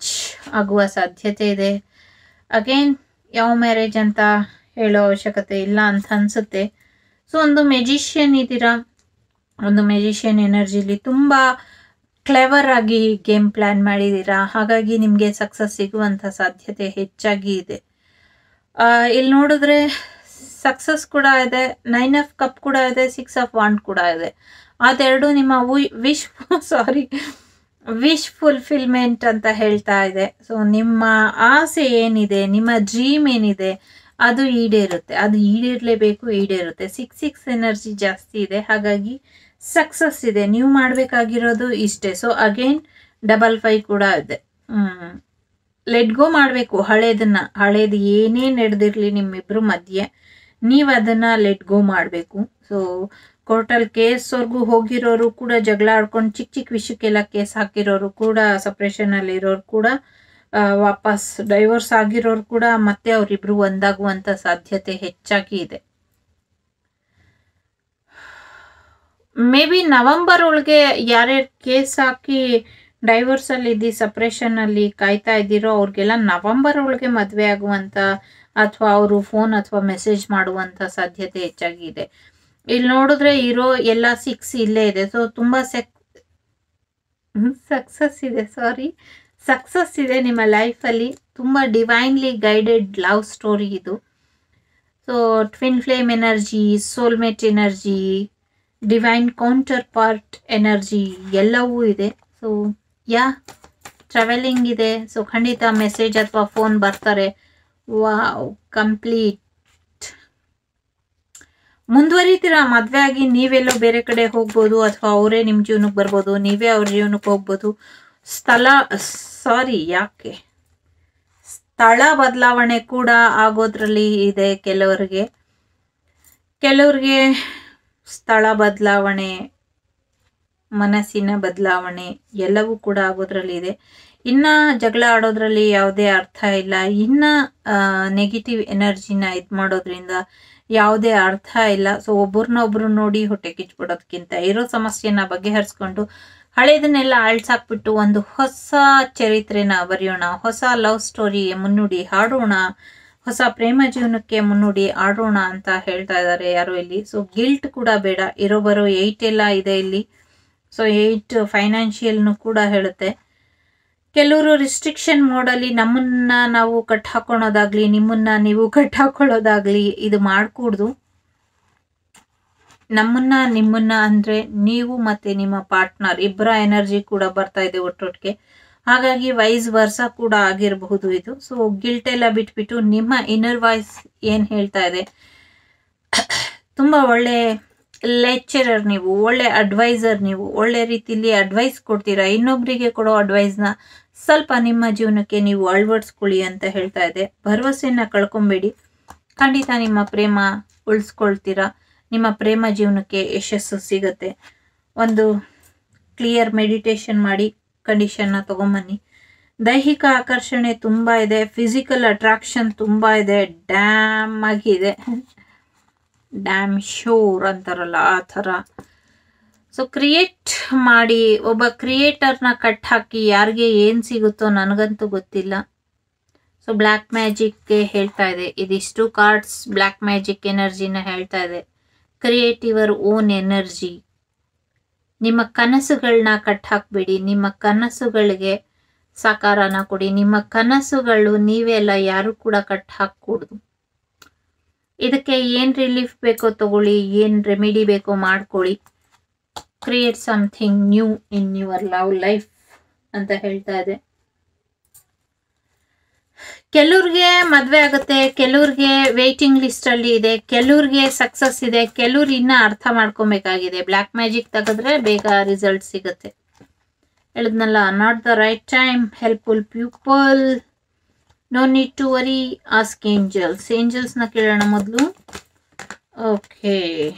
ಆಗುವ ಸಾಧ್ಯತೆ ಇದೆ ಅಗೇನ್ ಯಾವ ಮ್ಯಾರೇಜ್ ಅಂತ ಹೇಳೋ ಅವಶ್ಯಕತೆ ಇಲ್ಲ ಅಂತ ಅನ್ಸುತ್ತೆ ಸೊ ಒಂದು ಮೆಜಿಷಿಯನ್ ಇದ್ದೀರಾ ಒಂದು ಮೆಜಿಷಿಯನ್ ಎನರ್ಜಿಲಿ ತುಂಬ ಕ್ಲೆವರ್ ಆಗಿ ಗೇಮ್ ಪ್ಲ್ಯಾನ್ ಮಾಡಿದ್ದೀರಾ ಹಾಗಾಗಿ ನಿಮಗೆ ಸಕ್ಸಸ್ ಸಿಗುವಂಥ ಸಾಧ್ಯತೆ ಹೆಚ್ಚಾಗಿ ಇದೆ ಆ, ಇಲ್ಲಿ ನೋಡಿದ್ರೆ ಸಕ್ಸಸ್ ಕೂಡ ಇದೆ ನೈನ್ ಆಫ್ ಕಪ್ ಕೂಡ ಇದೆ ಸಿಕ್ಸ್ ಆಫ್ ವಾಂಡ್ ಕೂಡ ಇದೆ ಅದೆರಡು ನಿಮ್ಮ ವಿಶ್ ಸಾರಿ ವಿಶ್ ಫುಲ್ಫಿಲ್ಮೆಂಟ್ ಅಂತ ಹೇಳ್ತಾ ಇದೆ ಸೊ ನಿಮ್ಮ ಆಸೆ ಏನಿದೆ ನಿಮ್ಮ ಡ್ರೀಮ್ ಏನಿದೆ ಅದು ಈಡೇರುತ್ತೆ ಅದು ಈಡೇರಲೇಬೇಕು ಈಡೇರುತ್ತೆ ಸಿಕ್ಸ್ ಸಿಕ್ಸ್ ಎನರ್ಜಿ ಜಾಸ್ತಿ ಇದೆ ಹಾಗಾಗಿ ಸಕ್ಸಸ್ ಇದೆ ನೀವು ಮಾಡಬೇಕಾಗಿರೋದು ಇಷ್ಟೇ ಸೊ ಅಗೇನ್ ಡಬಲ್ ಫೈ ಕೂಡ ಇದೆ ಲೆಟ್ ಗೋ ಮಾಡಬೇಕು ಹಳೇದನ್ನ ಹಳೇದು ಏನೇ ನಡೆದಿರಲಿ ನಿಮ್ಮಿಬ್ರು ಮಧ್ಯೆ ನೀವು ಅದನ್ನ ಲೆಟ್ ಗೋ ಮಾಡಬೇಕು ಸೊ ಕೋರ್ಟಲ್ ಕೇಸ್ವರೆಗೂ ಹೋಗಿರೋರು ಕೂಡ ಜಗಳ ಆಡ್ಕೊಂಡು ಚಿಕ್ಕ ಚಿಕ್ಕ ವಿಷಯಕ್ಕೆಲ್ಲ ಕೇಸ್ ಹಾಕಿರೋರು ಕೂಡ ಸಪ್ರೇಷನ್ ಅಲ್ಲಿ ಇರೋರು ಕೂಡ ಆ, ವಾಪಸ್ ಡೈವೋರ್ಸ್ ಆಗಿರೋರು ಕೂಡ ಮತ್ತೆ ಅವರಿಬ್ರು ಒಂದಾಗುವಂತ ಸಾಧ್ಯತೆ ಹೆಚ್ಚಾಗಿ ಇದೆ ಮೇ ಬಿ ನವೆಂಬರ್ ಒಳಗೆ ಯಾರ್ಯಾರು ಕೇಸ್ ಹಾಕಿ ಡೈವೋರ್ಸ್ ಅಲ್ಲಿ ಇದ್ದು ಸಪ್ರೇಷನ್ ಅಲ್ಲಿ ಕಾಯ್ತಾ ಇದ್ದೀರೋ ಅವ್ರಿಗೆಲ್ಲ ನವೆಂಬರ್ ಒಳಗೆ ಮದುವೆ ಆಗುವಂತ ಅಥವಾ ಅವರು ಫೋನ್ ಅಥವಾ ಮೆಸೇಜ್ ಮಾಡುವಂತ ಸಾಧ್ಯತೆ ಹೆಚ್ಚಾಗಿ ಇದೆ ಇಲ್ಲಿ ನೋಡಿದ್ರೆ ಇರೋ ಎಲ್ಲ ಸಿಕ್ಸ್ ಇಲ್ಲೇ ಇದೆ ಸೊ ತುಂಬಾ ಸೆಕ್ ಸಕ್ಸಸ್ ಇದೆ ಸಾರಿ ಸಕ್ಸಸ್ ಇದೆ ನಿಮ್ಮ ಲೈಫಲ್ಲಿ ತುಂಬ ಡಿವೈನ್ಲಿ ಗೈಡೆಡ್ ಲವ್ ಸ್ಟೋರಿ ಇದು so twin flame energy soulmate energy divine counterpart energy ಎಲ್ಲವೂ ಇದೆ ಸೊ ಯಾ ಟ್ರಾವೆಲಿಂಗ್ ಇದೆ ಸೊ ಖಂಡಿತ ಮೆಸೇಜ್ ಅಥವಾ ಫೋನ್ ಬರ್ತಾರೆ ವಾವ್ ಕಂಪ್ಲೀಟ್ ಮುಂದುವರಿತೀರಾ ಮದ್ವೆ ಆಗಿ ನೀವೆಲ್ಲೋ ಬೇರೆ ಕಡೆ ಹೋಗ್ಬೋದು ಅಥವಾ ಅವರೇ ನಿಮ್ಮ ಜೀವನಕ್ಕೆ ಬರ್ಬೋದು ನೀವೇ ಅವ್ರ ಜೀವನಕ್ಕೆ ಹೋಗ್ಬೋದು ಸ್ಥಳ ಸಾರಿ ಯಾಕೆ ಸ್ಥಳ ಬದಲಾವಣೆ ಕೂಡ ಆಗೋದ್ರಲ್ಲಿ ಇದೆ ಕೆಲವರಿಗೆ ಕೆಲವ್ರಿಗೆ ಸ್ಥಳ ಬದಲಾವಣೆ ಮನಸ್ಸಿನ ಬದಲಾವಣೆ ಎಲ್ಲವೂ ಕೂಡ ಆಗೋದ್ರಲ್ಲಿ ಇದೆ ಇನ್ನ ಜಗಳ ಆಡೋದ್ರಲ್ಲಿ ಯಾವುದೇ ಅರ್ಥ ಇಲ್ಲ ಇನ್ನ ನೆಗೆಟಿವ್ ಎನರ್ಜಿನ ಇದು ಮಾಡೋದ್ರಿಂದ ಯಾವುದೇ ಅರ್ಥ ಇಲ್ಲ ಸೊ ಒಬ್ಬರನ್ನ ಒಬ್ರು ನೋಡಿ ಹೊಟ್ಟೆ ಕಿಚ್ಬಿಡೋದಕ್ಕಿಂತ ಇರೋ ಸಮಸ್ಯೆನ ಬಗೆಹರಿಸ್ಕೊಂಡು ಹಳೇದನ್ನೆಲ್ಲ ಅಳ್ಸಾಕ್ಬಿಟ್ಟು ಒಂದು ಹೊಸ ಚರಿತ್ರೆನ ಬರೆಯೋಣ ಹೊಸ ಲವ್ ಸ್ಟೋರಿ ಮುನ್ನುಡಿ ಹಾಡೋಣ ಹೊಸ ಪ್ರೇಮ ಜೀವನಕ್ಕೆ ಮುನ್ನುಡಿ ಆಡೋಣ ಅಂತ ಹೇಳ್ತಾ ಇದ್ದಾರೆ ಯಾರೋ ಇಲ್ಲಿ ಸೊ ಗಿಲ್ಟ್ ಕೂಡ ಬೇಡ ಇರೋ ಬರೋ ಏಯ್ಟ್ ಎಲ್ಲ ಇದೆ ಇಲ್ಲಿ ಸೊ ಏಯ್ಟ್ ಫೈನಾನ್ಷಿಯಲ್ನು ಕೂಡ ಹೇಳುತ್ತೆ ಕೆಲವರು ರಿಸ್ಟ್ರಿಕ್ಷನ್ ಮೋಡಲ್ಲಿ ನಮ್ಮನ್ನ ನಾವು ಕಟ್ ಹಾಕೊಳೋದಾಗ್ಲಿ ನಿಮ್ಮನ್ನ ನೀವು ಕಟ್ ಹಾಕೊಳ್ಳೋದಾಗ್ಲಿ ಇದು ಮಾಡ್ಕೂಡ್ದು ನಮ್ಮನ್ನ ನಿಮ್ಮನ್ನ ಅಂದ್ರೆ ನೀವು ಮತ್ತೆ ನಿಮ್ಮ ಪಾರ್ಟ್ನರ್ ಇಬ್ಬರ ಎನರ್ಜಿ ಕೂಡ ಬರ್ತಾ ಇದೆ ಒಟ್ಟೊಟ್ಟಿಗೆ ಹಾಗಾಗಿ ವೈಸ್ ವರ್ಸ ಕೂಡ ಆಗಿರಬಹುದು ಇದು ಸೊ ಗಿಲ್ಟ್ ಎಲ್ಲ ಬಿಟ್ಬಿಟ್ಟು ನಿಮ್ಮ ಇನ್ನರ್ ವಾಯ್ಸ್ ಏನ್ ಹೇಳ್ತಾ ಇದೆ ತುಂಬಾ ಒಳ್ಳೆ ಲೆಕ್ಚರರ್ ನೀವು ಒಳ್ಳೆ ಅಡ್ವೈಸರ್ ನೀವು ಒಳ್ಳೆ ರೀತಿಲಿ ಅಡ್ವೈಸ್ ಕೊಡ್ತೀರಾ ಇನ್ನೊಬ್ರಿಗೆ ಕೊಡೋ ಅಡ್ವೈಸ್ನ ಸ್ವಲ್ಪ ನಿಮ್ಮ ಜೀವನಕ್ಕೆ ನೀವು ಅಳವಡಿಸ್ಕೊಳ್ಳಿ ಅಂತ ಹೇಳ್ತಾ ಇದೆ ಭರವಸೆನ ಕಳ್ಕೊಂಬೇಡಿ ಖಂಡಿತ ನಿಮ್ಮ ಪ್ರೇಮ ಉಳಿಸ್ಕೊಳ್ತೀರಾ ನಿಮ್ಮ ಪ್ರೇಮ ಜೀವನಕ್ಕೆ ಯಶಸ್ಸು ಸಿಗತ್ತೆ ಒಂದು ಕ್ಲಿಯರ್ ಮೆಡಿಟೇಷನ್ ಮಾಡಿ ಕಂಡೀಷನ್ನ ತಗೊಂಬನ್ನಿ ದೈಹಿಕ ಆಕರ್ಷಣೆ ತುಂಬ ಇದೆ ಫಿಸಿಕಲ್ ಅಟ್ರಾಕ್ಷನ್ ತುಂಬ ಇದೆ ಡ್ಯಾಮ್ ಆಗಿದೆ ಡ್ಯಾಮ್ ಶೋರ್ ಅಂತಾರಲ್ಲ ಆ ಥರ ಸೊ ಕ್ರಿಯೇಟ್ ಮಾಡಿ ಒಬ್ಬ ಕ್ರಿಯೇಟರ್ನ ಕಟ್ ಹಾಕಿ ಯಾರಿಗೆ ಏನು ಸಿಗುತ್ತೋ ನನಗಂತೂ ಗೊತ್ತಿಲ್ಲ ಸೊ ಬ್ಲ್ಯಾಕ್ ಮ್ಯಾಜಿಕ್ಗೆ ಹೇಳ್ತಾ ಇದೆ ಇದಿಷ್ಟು ಕಾರ್ಡ್ಸ್ ಬ್ಲ್ಯಾಕ್ ಮ್ಯಾಜಿಕ್ ಎನರ್ಜಿನ ಹೇಳ್ತಾ ಇದೆ ಕ್ರಿಯೇಟ್ ಯುವರ್ ಓನ್ ಎನರ್ಜಿ ನಿಮ್ಮ ಕನಸುಗಳನ್ನ ಕಟ್ ಹಾಕ್ಬೇಡಿ ನಿಮ್ಮ ಕನಸುಗಳಿಗೆ ಸಾಕಾರನ ಕೊಡಿ ನಿಮ್ಮ ಕನಸುಗಳು ನೀವೆಲ್ಲ ಯಾರು ಕೂಡ ಕಟ್ ಹಾಕೂಡ್ದು ಇದಕ್ಕೆ ಏನ್ ರಿಲೀಫ್ ಬೇಕೋ ತಗೊಳ್ಳಿ ಏನ್ ರೆಮಿಡಿ ಬೇಕೋ ಮಾಡ್ಕೊಳ್ಳಿ create something new in your love life ಅಂತ ಹೇಳ್ತಾ ಇದೆ ಕೆಲವ್ರಿಗೆ ಮದ್ವೆ ಆಗುತ್ತೆ ಕೆಲವ್ರಿಗೆ ವೇಟಿಂಗ್ ಲಿಸ್ಟ್ ಅಲ್ಲಿ ಇದೆ ಕೆಲವ್ರಿಗೆ ಸಕ್ಸಸ್ ಇದೆ ಕೆಲವ್ರು ಇನ್ನ ಅರ್ಥ ಮಾಡ್ಕೊಬೇಕಾಗಿದೆ ಬ್ಲ್ಯಾಕ್ ಮ್ಯಾಜಿಕ್ ತೆಗೆದ್ರೆ ಬೇಗ ರಿಸಲ್ಟ್ ಸಿಗುತ್ತೆ ಹೇಳಿದ್ನಲ್ಲ not the right time helpful people no need to worry ask angels ಏಂಜಲ್ಸ್ನ ಕೇಳೋಣ ಮೊದಲು ಓಕೆ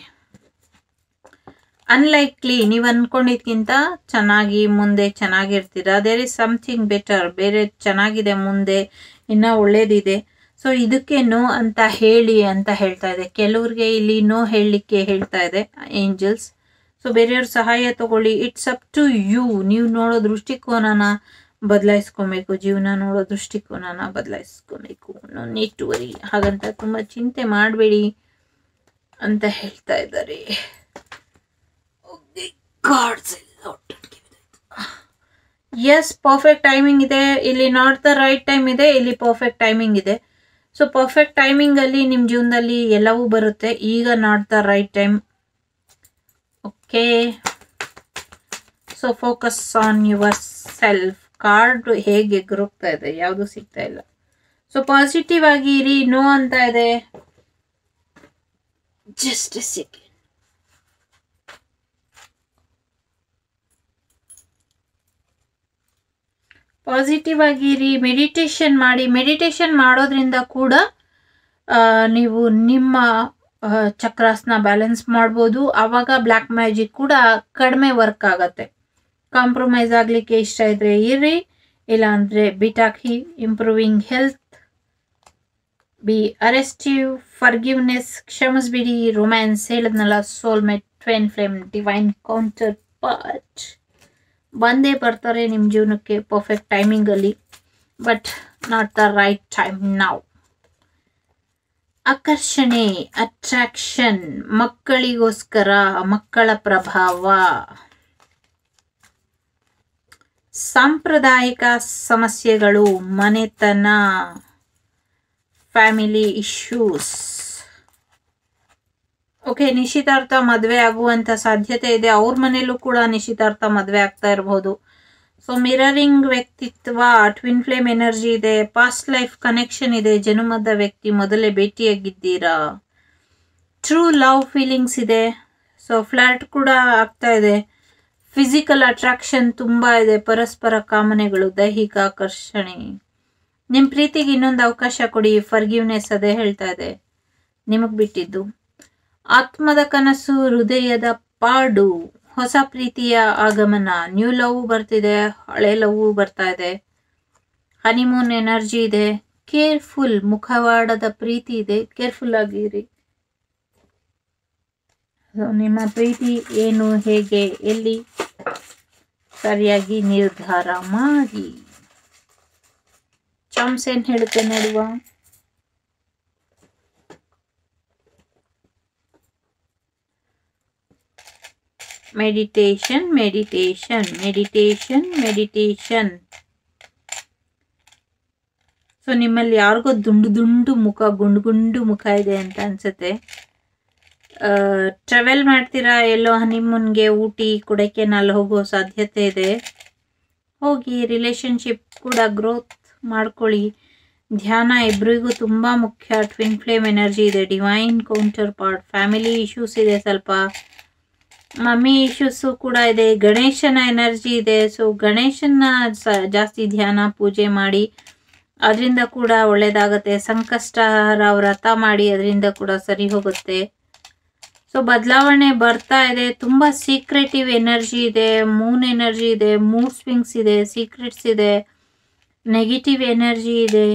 ಅನ್ಲೈಕ್ಲಿ ನೀವು ಅನ್ಕೊಂಡಿದ್ಕಿಂತ ಚೆನ್ನಾಗಿ ಮುಂದೆ ಚೆನ್ನಾಗಿರ್ತೀರಾ ದೇರ್ ಇಸ್ ಸಮಥಿಂಗ್ ಬೆಟರ್ ಬೇರೆ ಚೆನ್ನಾಗಿದೆ ಮುಂದೆ ಇನ್ನ ಒಳ್ಳೇದಿದೆ ಸೊ ಇದಕ್ಕೆ ನೋ ಅಂತ ಹೇಳಿ ಅಂತ ಹೇಳ್ತಾ ಇದೆ ಕೆಲವ್ರಿಗೆ ಇಲ್ಲಿ ನೋ ಹೇಳಲಿಕ್ಕೆ ಹೇಳ್ತಾ ಇದೆ ಏಂಜಲ್ಸ್ ಸೊ ಬೇರೆಯವ್ರ ಸಹಾಯ ತಗೊಳ್ಳಿ ಇಟ್ಸ್ ಅಪ್ ಟು ಯು ನೀವು ನೋಡೋ ದೃಷ್ಟಿಕೋನನ ಬದಲಾಯಿಸ್ಕೊಬೇಕು ಜೀವನ ನೋಡೋ ದೃಷ್ಟಿಕೋನನ ಬದಲಾಯಿಸ್ಕೊಬೇಕು ನೋ ನೀಡ್ ಟು ವರಿ ಹಾಗಂತ ತುಂಬ ಚಿಂತೆ ಮಾಡಬೇಡಿ ಅಂತ ಹೇಳ್ತಾ ಇದ್ದಾರೆ ಎಸ್ ಪರ್ಫೆಕ್ಟ್ ಟೈಮಿಂಗ್ ಇದೆ ಇಲ್ಲಿ ನಾಟ್ ದ ರೈಟ್ ಟೈಮ್ ಇದೆ ಇಲ್ಲಿ ಪರ್ಫೆಕ್ಟ್ ಟೈಮಿಂಗ್ ಇದೆ ಸೊ ಪರ್ಫೆಕ್ಟ್ ಟೈಮಿಂಗ್ ಅಲ್ಲಿ ನಿಮ್ಮ ಜೀವನದಲ್ಲಿ ಎಲ್ಲವೂ ಬರುತ್ತೆ ಈಗ not the right time okay so focus on yourself card ಹೇಗೆ ಎಗ್ರೋಗ್ತಾ ಇದೆ ಯಾವುದು ಸಿಗ್ತಾ ಇಲ್ಲ ಸೊ ಪಾಸಿಟಿವ್ ಆಗಿ ಇರಿ ನೋ ಅಂತ ಇದೆ ಜಸ್ಟ್ ಸೆಕೆಂಡ್ ಪಾಸಿಟಿವ್ ಆಗಿರಿ ಮೆಡಿಟೇಷನ್ ಮಾಡಿ ಮೆಡಿಟೇಷನ್ ಮಾಡೋದ್ರಿಂದ ಕೂಡ ಆ, ನೀವು ನಿಮ್ಮ ಆ, ಚಕ್ರಾಸ್ನ ಬ್ಯಾಲೆನ್ಸ್ ಮಾಡ್ಬೋದು ಆವಾಗ ಬ್ಲ್ಯಾಕ್ ಮ್ಯಾಜಿಕ್ ಕೂಡ ಕಡಿಮೆ ವರ್ಕ್ ಆಗತ್ತೆ ಕಾಂಪ್ರಮೈಸ್ ಆಗಲಿಕ್ಕೆ ಇಷ್ಟ ಇದ್ರೆ ಇರ್ರಿ ಇಲ್ಲ ಅಂದರೆ ಬಿಟಾಕಿ ಇಂಪ್ರೂವಿಂಗ್ ಹೆಲ್ತ್ ಬಿ ಅರೆಸ್ಟಿವ್ ಫರ್ಗಿವ್ನೆಸ್ ಕ್ಷಮಿಸ್ಬಿಡಿ ರೊಮ್ಯಾನ್ಸ್ ಹೇಳಿದ್ನಲ್ಲ soulmate twin flame divine counterpart ಬಂದೇ ಬರ್ತಾರೆ ನಿಮ್ಮ ಜೀವನಕ್ಕೆ ಪರ್ಫೆಕ್ಟ್ ಟೈಮಿಂಗಲ್ಲಿ but not the right time ನಾವು ಆಕರ್ಷಣೆ ಅಟ್ರಾಕ್ಷನ್ ಮಕ್ಕಳಿಗೋಸ್ಕರ ಮಕ್ಕಳ ಪ್ರಭಾವ ಸಾಂಪ್ರದಾಯಿಕ ಸಮಸ್ಯೆಗಳು ಮನೆತನ ಫ್ಯಾಮಿಲಿ ಇಶ್ಯೂಸ್ ಓಕೆ ನಿಶ್ಚಿತಾರ್ಥ ಮದುವೆ ಆಗುವಂತ ಸಾಧ್ಯತೆ ಇದೆ ಅವ್ರ ಮನೇಲೂ ಕೂಡ ನಿಶ್ಚಿತಾರ್ಥ ಮದುವೆ ಆಗ್ತಾ ಇರಬಹುದು ಸೊ ಮಿರರಿಂಗ್ ವ್ಯಕ್ತಿತ್ವ ಟ್ವಿನ್ ಫ್ಲೇಮ್ ಎನರ್ಜಿ ಇದೆ ಪಾಸ್ಟ್ ಲೈಫ್ ಕನೆಕ್ಷನ್ ಇದೆ ಜನುಮದ ವ್ಯಕ್ತಿ ಮೊದಲೇ ಭೇಟಿಯಾಗಿದ್ದೀರಾ ಟ್ರೂ ಲವ್ ಫೀಲಿಂಗ್ಸ್ ಇದೆ ಸೊ ಫ್ಲಾಟ್ ಕೂಡ ಆಗ್ತಾ ಇದೆ ಫಿಸಿಕಲ್ ಅಟ್ರಾಕ್ಷನ್ ತುಂಬಾ ಇದೆ ಪರಸ್ಪರ ಕಾಮನೆಗಳು ದೈಹಿಕ ಆಕರ್ಷಣೆ ನಿಮ್ಮ ಪ್ರೀತಿಗೆ ಇನ್ನೊಂದು ಅವಕಾಶ ಕೊಡಿ ಫರ್ಗಿವ್ನೆಸ್ ಅದೇ ಹೇಳ್ತಾ ಇದೆ ನಿಮಗ್ ಬಿಟ್ಟಿದ್ದು ಆತ್ಮದ ಕನಸು ಹೃದಯದ ಪಾಡು ಹೊಸ ಪ್ರೀತಿಯ ಆಗಮನ ನ್ಯೂ ಲವ್ ಬರ್ತಿದೆ ಹಳೆ ಲವ್ ಬರ್ತಾ ಇದೆ ಹನಿಮೂನ್ ಎನರ್ಜಿ ಇದೆ ಕೇರ್ಫುಲ್ ಮುಖವಾಡದ ಪ್ರೀತಿ ಇದೆ ಕೇರ್ಫುಲ್ ಆಗಿರಿ So, ನಿಮ್ಮ ಪ್ರೀತಿ ಏನು ಹೇಗೆ ಎಲ್ಲಿ ಸರಿಯಾಗಿ ನಿರ್ಧಾರ ಮಾಡಿ ಚಾಮ್ಸ್ ಏನ್ ಹೇಳುತ್ತೆ ನೋಡುವ meditation meditation meditation meditation so ನಿಮ್ಮಲ್ಲಿ ಯಾರಿಗೋ ದುಂಡು ದುಂಡು ಮುಖ ಗುಂಡು ಗುಂಡು ಮುಖ ಇದೆ ಅಂತ ಅನ್ಸುತ್ತೆ ಟ್ರಾವೆಲ್ ಮಾಡ್ತೀರಾ ಎಲ್ಲೋ ಹನಿಮೂನ್ಗೆ ಊಟಿ ಕೊಡೈಕೆನಾಲ್ ಹೋಗೋ ಸಾಧ್ಯತೆ ಇದೆ ಹೋಗಿ ರಿಲೇಶನ್ಶಿಪ್ ಕೂಡ ಗ್ರೋತ್ ಮಾಡ್ಕೊಳ್ಳಿ ಧ್ಯಾನ ಇಬ್ಬರಿಗೂ ತುಂಬ ಮುಖ್ಯ ಟ್ವಿನ್ ಫ್ಲೇಮ್ ಎನರ್ಜಿ ಇದೆ divine counterpart family issues ಇದೆ ಸ್ವಲ್ಪ ಮಮ್ಮಿ ಇಶ್ಯೂಸು ಕೂಡ ಇದೆ ಗಣೇಶನ ಎನರ್ಜಿ ಇದೆ ಸೊ ಗಣೇಶನ ಸ- ಜಾಸ್ತಿ ಧ್ಯಾನ ಪೂಜೆ ಮಾಡಿ ಅದರಿಂದ ಕೂಡ ಒಳ್ಳೇದಾಗತ್ತೆ ಸಂಕಷ್ಟಹರ ವ್ರತ ಮಾಡಿ ಅದರಿಂದ ಕೂಡ ಸರಿ ಹೋಗುತ್ತೆ ಸೊ ಬದಲಾವಣೆ ಬರ್ತಾ ಇದೆ ತುಂಬಾ ಸೀಕ್ರೆಟಿವ್ ಎನರ್ಜಿ ಇದೆ ಮೂನ್ ಎನರ್ಜಿ ಇದೆ ಮೂಡ್ ಸ್ವಿಂಗ್ಸ್ ಇದೆ ಸೀಕ್ರೆಟ್ಸ್ ಇದೆ ನೆಗೆಟಿವ್ ಎನರ್ಜಿ ಇದೆ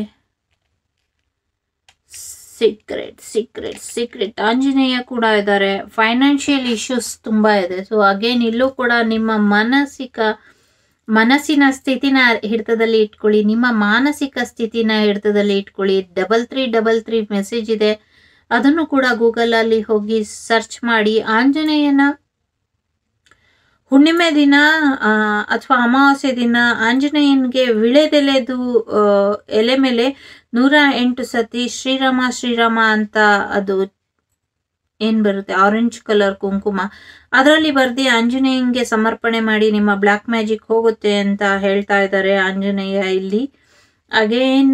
ಸೀಕ್ರೆಟ್ ಸೀಕ್ರೆಟ್ ಸೀಕ್ರೆಟ್ ಆಂಜನೇಯ ಕೂಡ ಇದ್ದಾರೆ ಫೈನಾನ್ಷಿಯಲ್ ಇಶ್ಯೂಸ್ ತುಂಬಾ ಇದೆ ಸೊ ಅಗೇನ್ ಇಲ್ಲೂ ಕೂಡ ನಿಮ್ಮ ಮಾನಸಿಕ ಮನಸ್ಸಿನ ಸ್ಥಿತಿನ ಹಿಡಿತದಲ್ಲಿ ಇಟ್ಕೊಳ್ಳಿ ನಿಮ್ಮ ಮಾನಸಿಕ ಸ್ಥಿತಿನ ಹಿಡಿತದಲ್ಲಿ ಇಟ್ಕೊಳ್ಳಿ double three double three message ಇದೆ ಅದನ್ನು ಕೂಡ ಗೂಗಲ್ ಅಲ್ಲಿ ಹೋಗಿ ಸರ್ಚ್ ಮಾಡಿ ಆಂಜನೇಯನ ಹುಣ್ಣಿಮೆ ದಿನ ಅಥವಾ ಅಮಾವಾಸ್ಯೆ ದಿನ ಆಂಜನೇಯನ್ಗೆ ವಿಳೆದೆಲೆದು ಆ, ಎಲೆ ಮೇಲೆ ನೂರ ಎಂಟು ಸತಿ ಶ್ರೀರಾಮ ಶ್ರೀರಾಮ ಅಂತ ಅದು ಏನ್ ಬರುತ್ತೆ ಆರೆಂಜ್ ಕಲರ್ ಕುಂಕುಮ ಅದರಲ್ಲಿ ಬರ್ದಿ ಆಂಜನೇಯಂಗೆ ಸಮರ್ಪಣೆ ಮಾಡಿ ನಿಮ್ಮ ಬ್ಲ್ಯಾಕ್ ಮ್ಯಾಜಿಕ್ ಹೋಗುತ್ತೆ ಅಂತ ಹೇಳ್ತಾ ಇದ್ದಾರೆ ಆಂಜನೇಯ ಇಲ್ಲಿ ಅಗೇನ್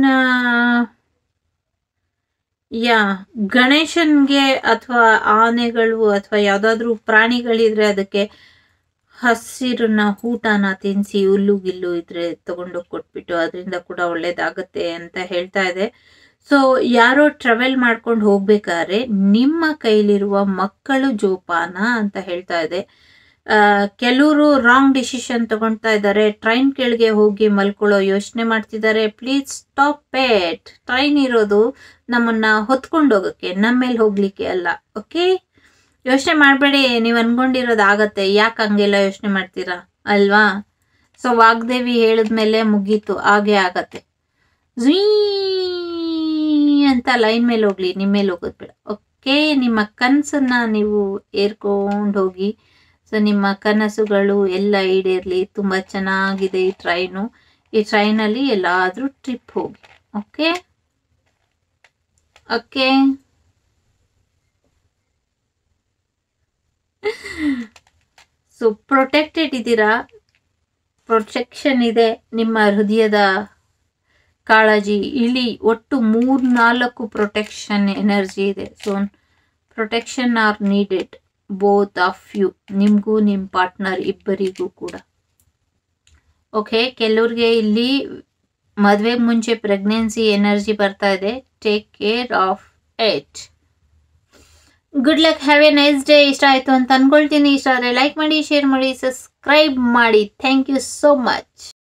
ಯಾ ಗಣೇಶನ್ಗೆ ಅಥವಾ ಆನೆಗಳು ಅಥವಾ ಯಾವ್ದಾದ್ರು ಪ್ರಾಣಿಗಳಿದ್ರೆ ಅದಕ್ಕೆ ಹಸಿರನ್ನ ಊಟನ ತಿನ್ಸಿ ಹುಲ್ಲು ಗಿಲ್ಲು ಇದ್ರೆ ತಗೊಂಡೋಗಿ ಕೊಟ್ಬಿಟ್ಟು ಅದರಿಂದ ಕೂಡ ಒಳ್ಳೇದಾಗತ್ತೆ ಅಂತ ಹೇಳ್ತಾ ಇದೆ ಸೊ ಯಾರೋ ಟ್ರಾವೆಲ್ ಮಾಡ್ಕೊಂಡು ಹೋಗ್ಬೇಕಾದ್ರೆ ನಿಮ್ಮ ಕೈಲಿರುವ ಮಕ್ಕಳು ಜೋಪಾನ ಅಂತ ಹೇಳ್ತಾ ಇದೆ ಕೆಲವರು ರಾಂಗ್ ಡಿಸಿಷನ್ ತಗೊಳ್ತಾ ಇದ್ದಾರೆ ಟ್ರೈನ್ ಕೆಳಗೆ ಹೋಗಿ ಮಲ್ಕೊಳ್ಳೋ ಯೋಚನೆ ಮಾಡ್ತಿದ್ದಾರೆ ಪ್ಲೀಸ್ ಸ್ಟಾಪ್ ಎಟ್ ಟ್ರೈನ್ ಇರೋದು ನಮ್ಮನ್ನ ಹೊತ್ಕೊಂಡು ಹೋಗಕ್ಕೆ ನಮ್ಮ ಮೇಲೆ ಹೋಗ್ಲಿಕ್ಕೆ ಅಲ್ಲ ಓಕೆ ಯೋಚನೆ ಮಾಡಬೇಡಿ ನೀವು ಅನ್ಕೊಂಡಿರೋದು ಆಗತ್ತೆ ಯಾಕೆ ಹಂಗೆಲ್ಲ ಯೋಚನೆ ಮಾಡ್ತೀರಾ ಅಲ್ವಾ ಸೊ ವಾಗ್ದೇವಿ ಹೇಳಿದ್ಮೇಲೆ ಮುಗೀತು ಹಾಗೆ ಆಗತ್ತೆ ಝೀ ಅಂತ ಲೈನ್ ಮೇಲೆ ಹೋಗ್ಲಿ ನಿಮ್ಮ ಮೇಲೆ ಹೋಗೋದು ಬೇಡ ಓಕೆ ನಿಮ್ಮ ಕನಸನ್ನ ನೀವು ಏರ್ಕೊಂಡು ಹೋಗಿ ಸೊ ನಿಮ್ಮ ಕನಸುಗಳು ಎಲ್ಲ ಈಡೇರ್ಲಿ ತುಂಬ ಚೆನ್ನಾಗಿದೆ ಈ ಟ್ರೈನು ಈ ಟ್ರೈನಲ್ಲಿ ಎಲ್ಲಾದರೂ ಟ್ರಿಪ್ ಹೋಗಿ ಓಕೆ ಓಕೆ ಸೊ ಪ್ರೊಟೆಕ್ಟೆಡ್ ಇದ್ದೀರಾ ಪ್ರೊಟೆಕ್ಷನ್ ಇದೆ ನಿಮ್ಮ ಹೃದಯದ ಕಾಳಜಿ ಇಳಿ ಒಟ್ಟು ಮೂರ್ ನಾಲ್ಕು ಪ್ರೊಟೆಕ್ಷನ್ ಎನರ್ಜಿ ಇದೆ so protection are needed both of you ನಿಮಗೂ ನಿಮ್ಮ ಪಾರ್ಟ್ನರ್ ಇಬ್ಬರಿಗೂ ಕೂಡ ಓಕೆ ಕೆಲವ್ರಿಗೆ ಇಲ್ಲಿ ಮದುವೆಗೆ ಮುಂಚೆ ಪ್ರೆಗ್ನೆನ್ಸಿ ಎನರ್ಜಿ ಬರ್ತಾ ಇದೆ take care of it good luck have a nice day ಇಷ್ಟ ಆಯಿತು ಅಂತ ಅನ್ಕೊಳ್ತೀನಿ ಇಷ್ಟ ಆದರೆ ಲೈಕ್ ಮಾಡಿ ಶೇರ್ ಮಾಡಿ ಸಬ್ಸ್ಕ್ರೈಬ್ ಮಾಡಿ ಥ್ಯಾಂಕ್ ಯು ಸೋ ಮಚ್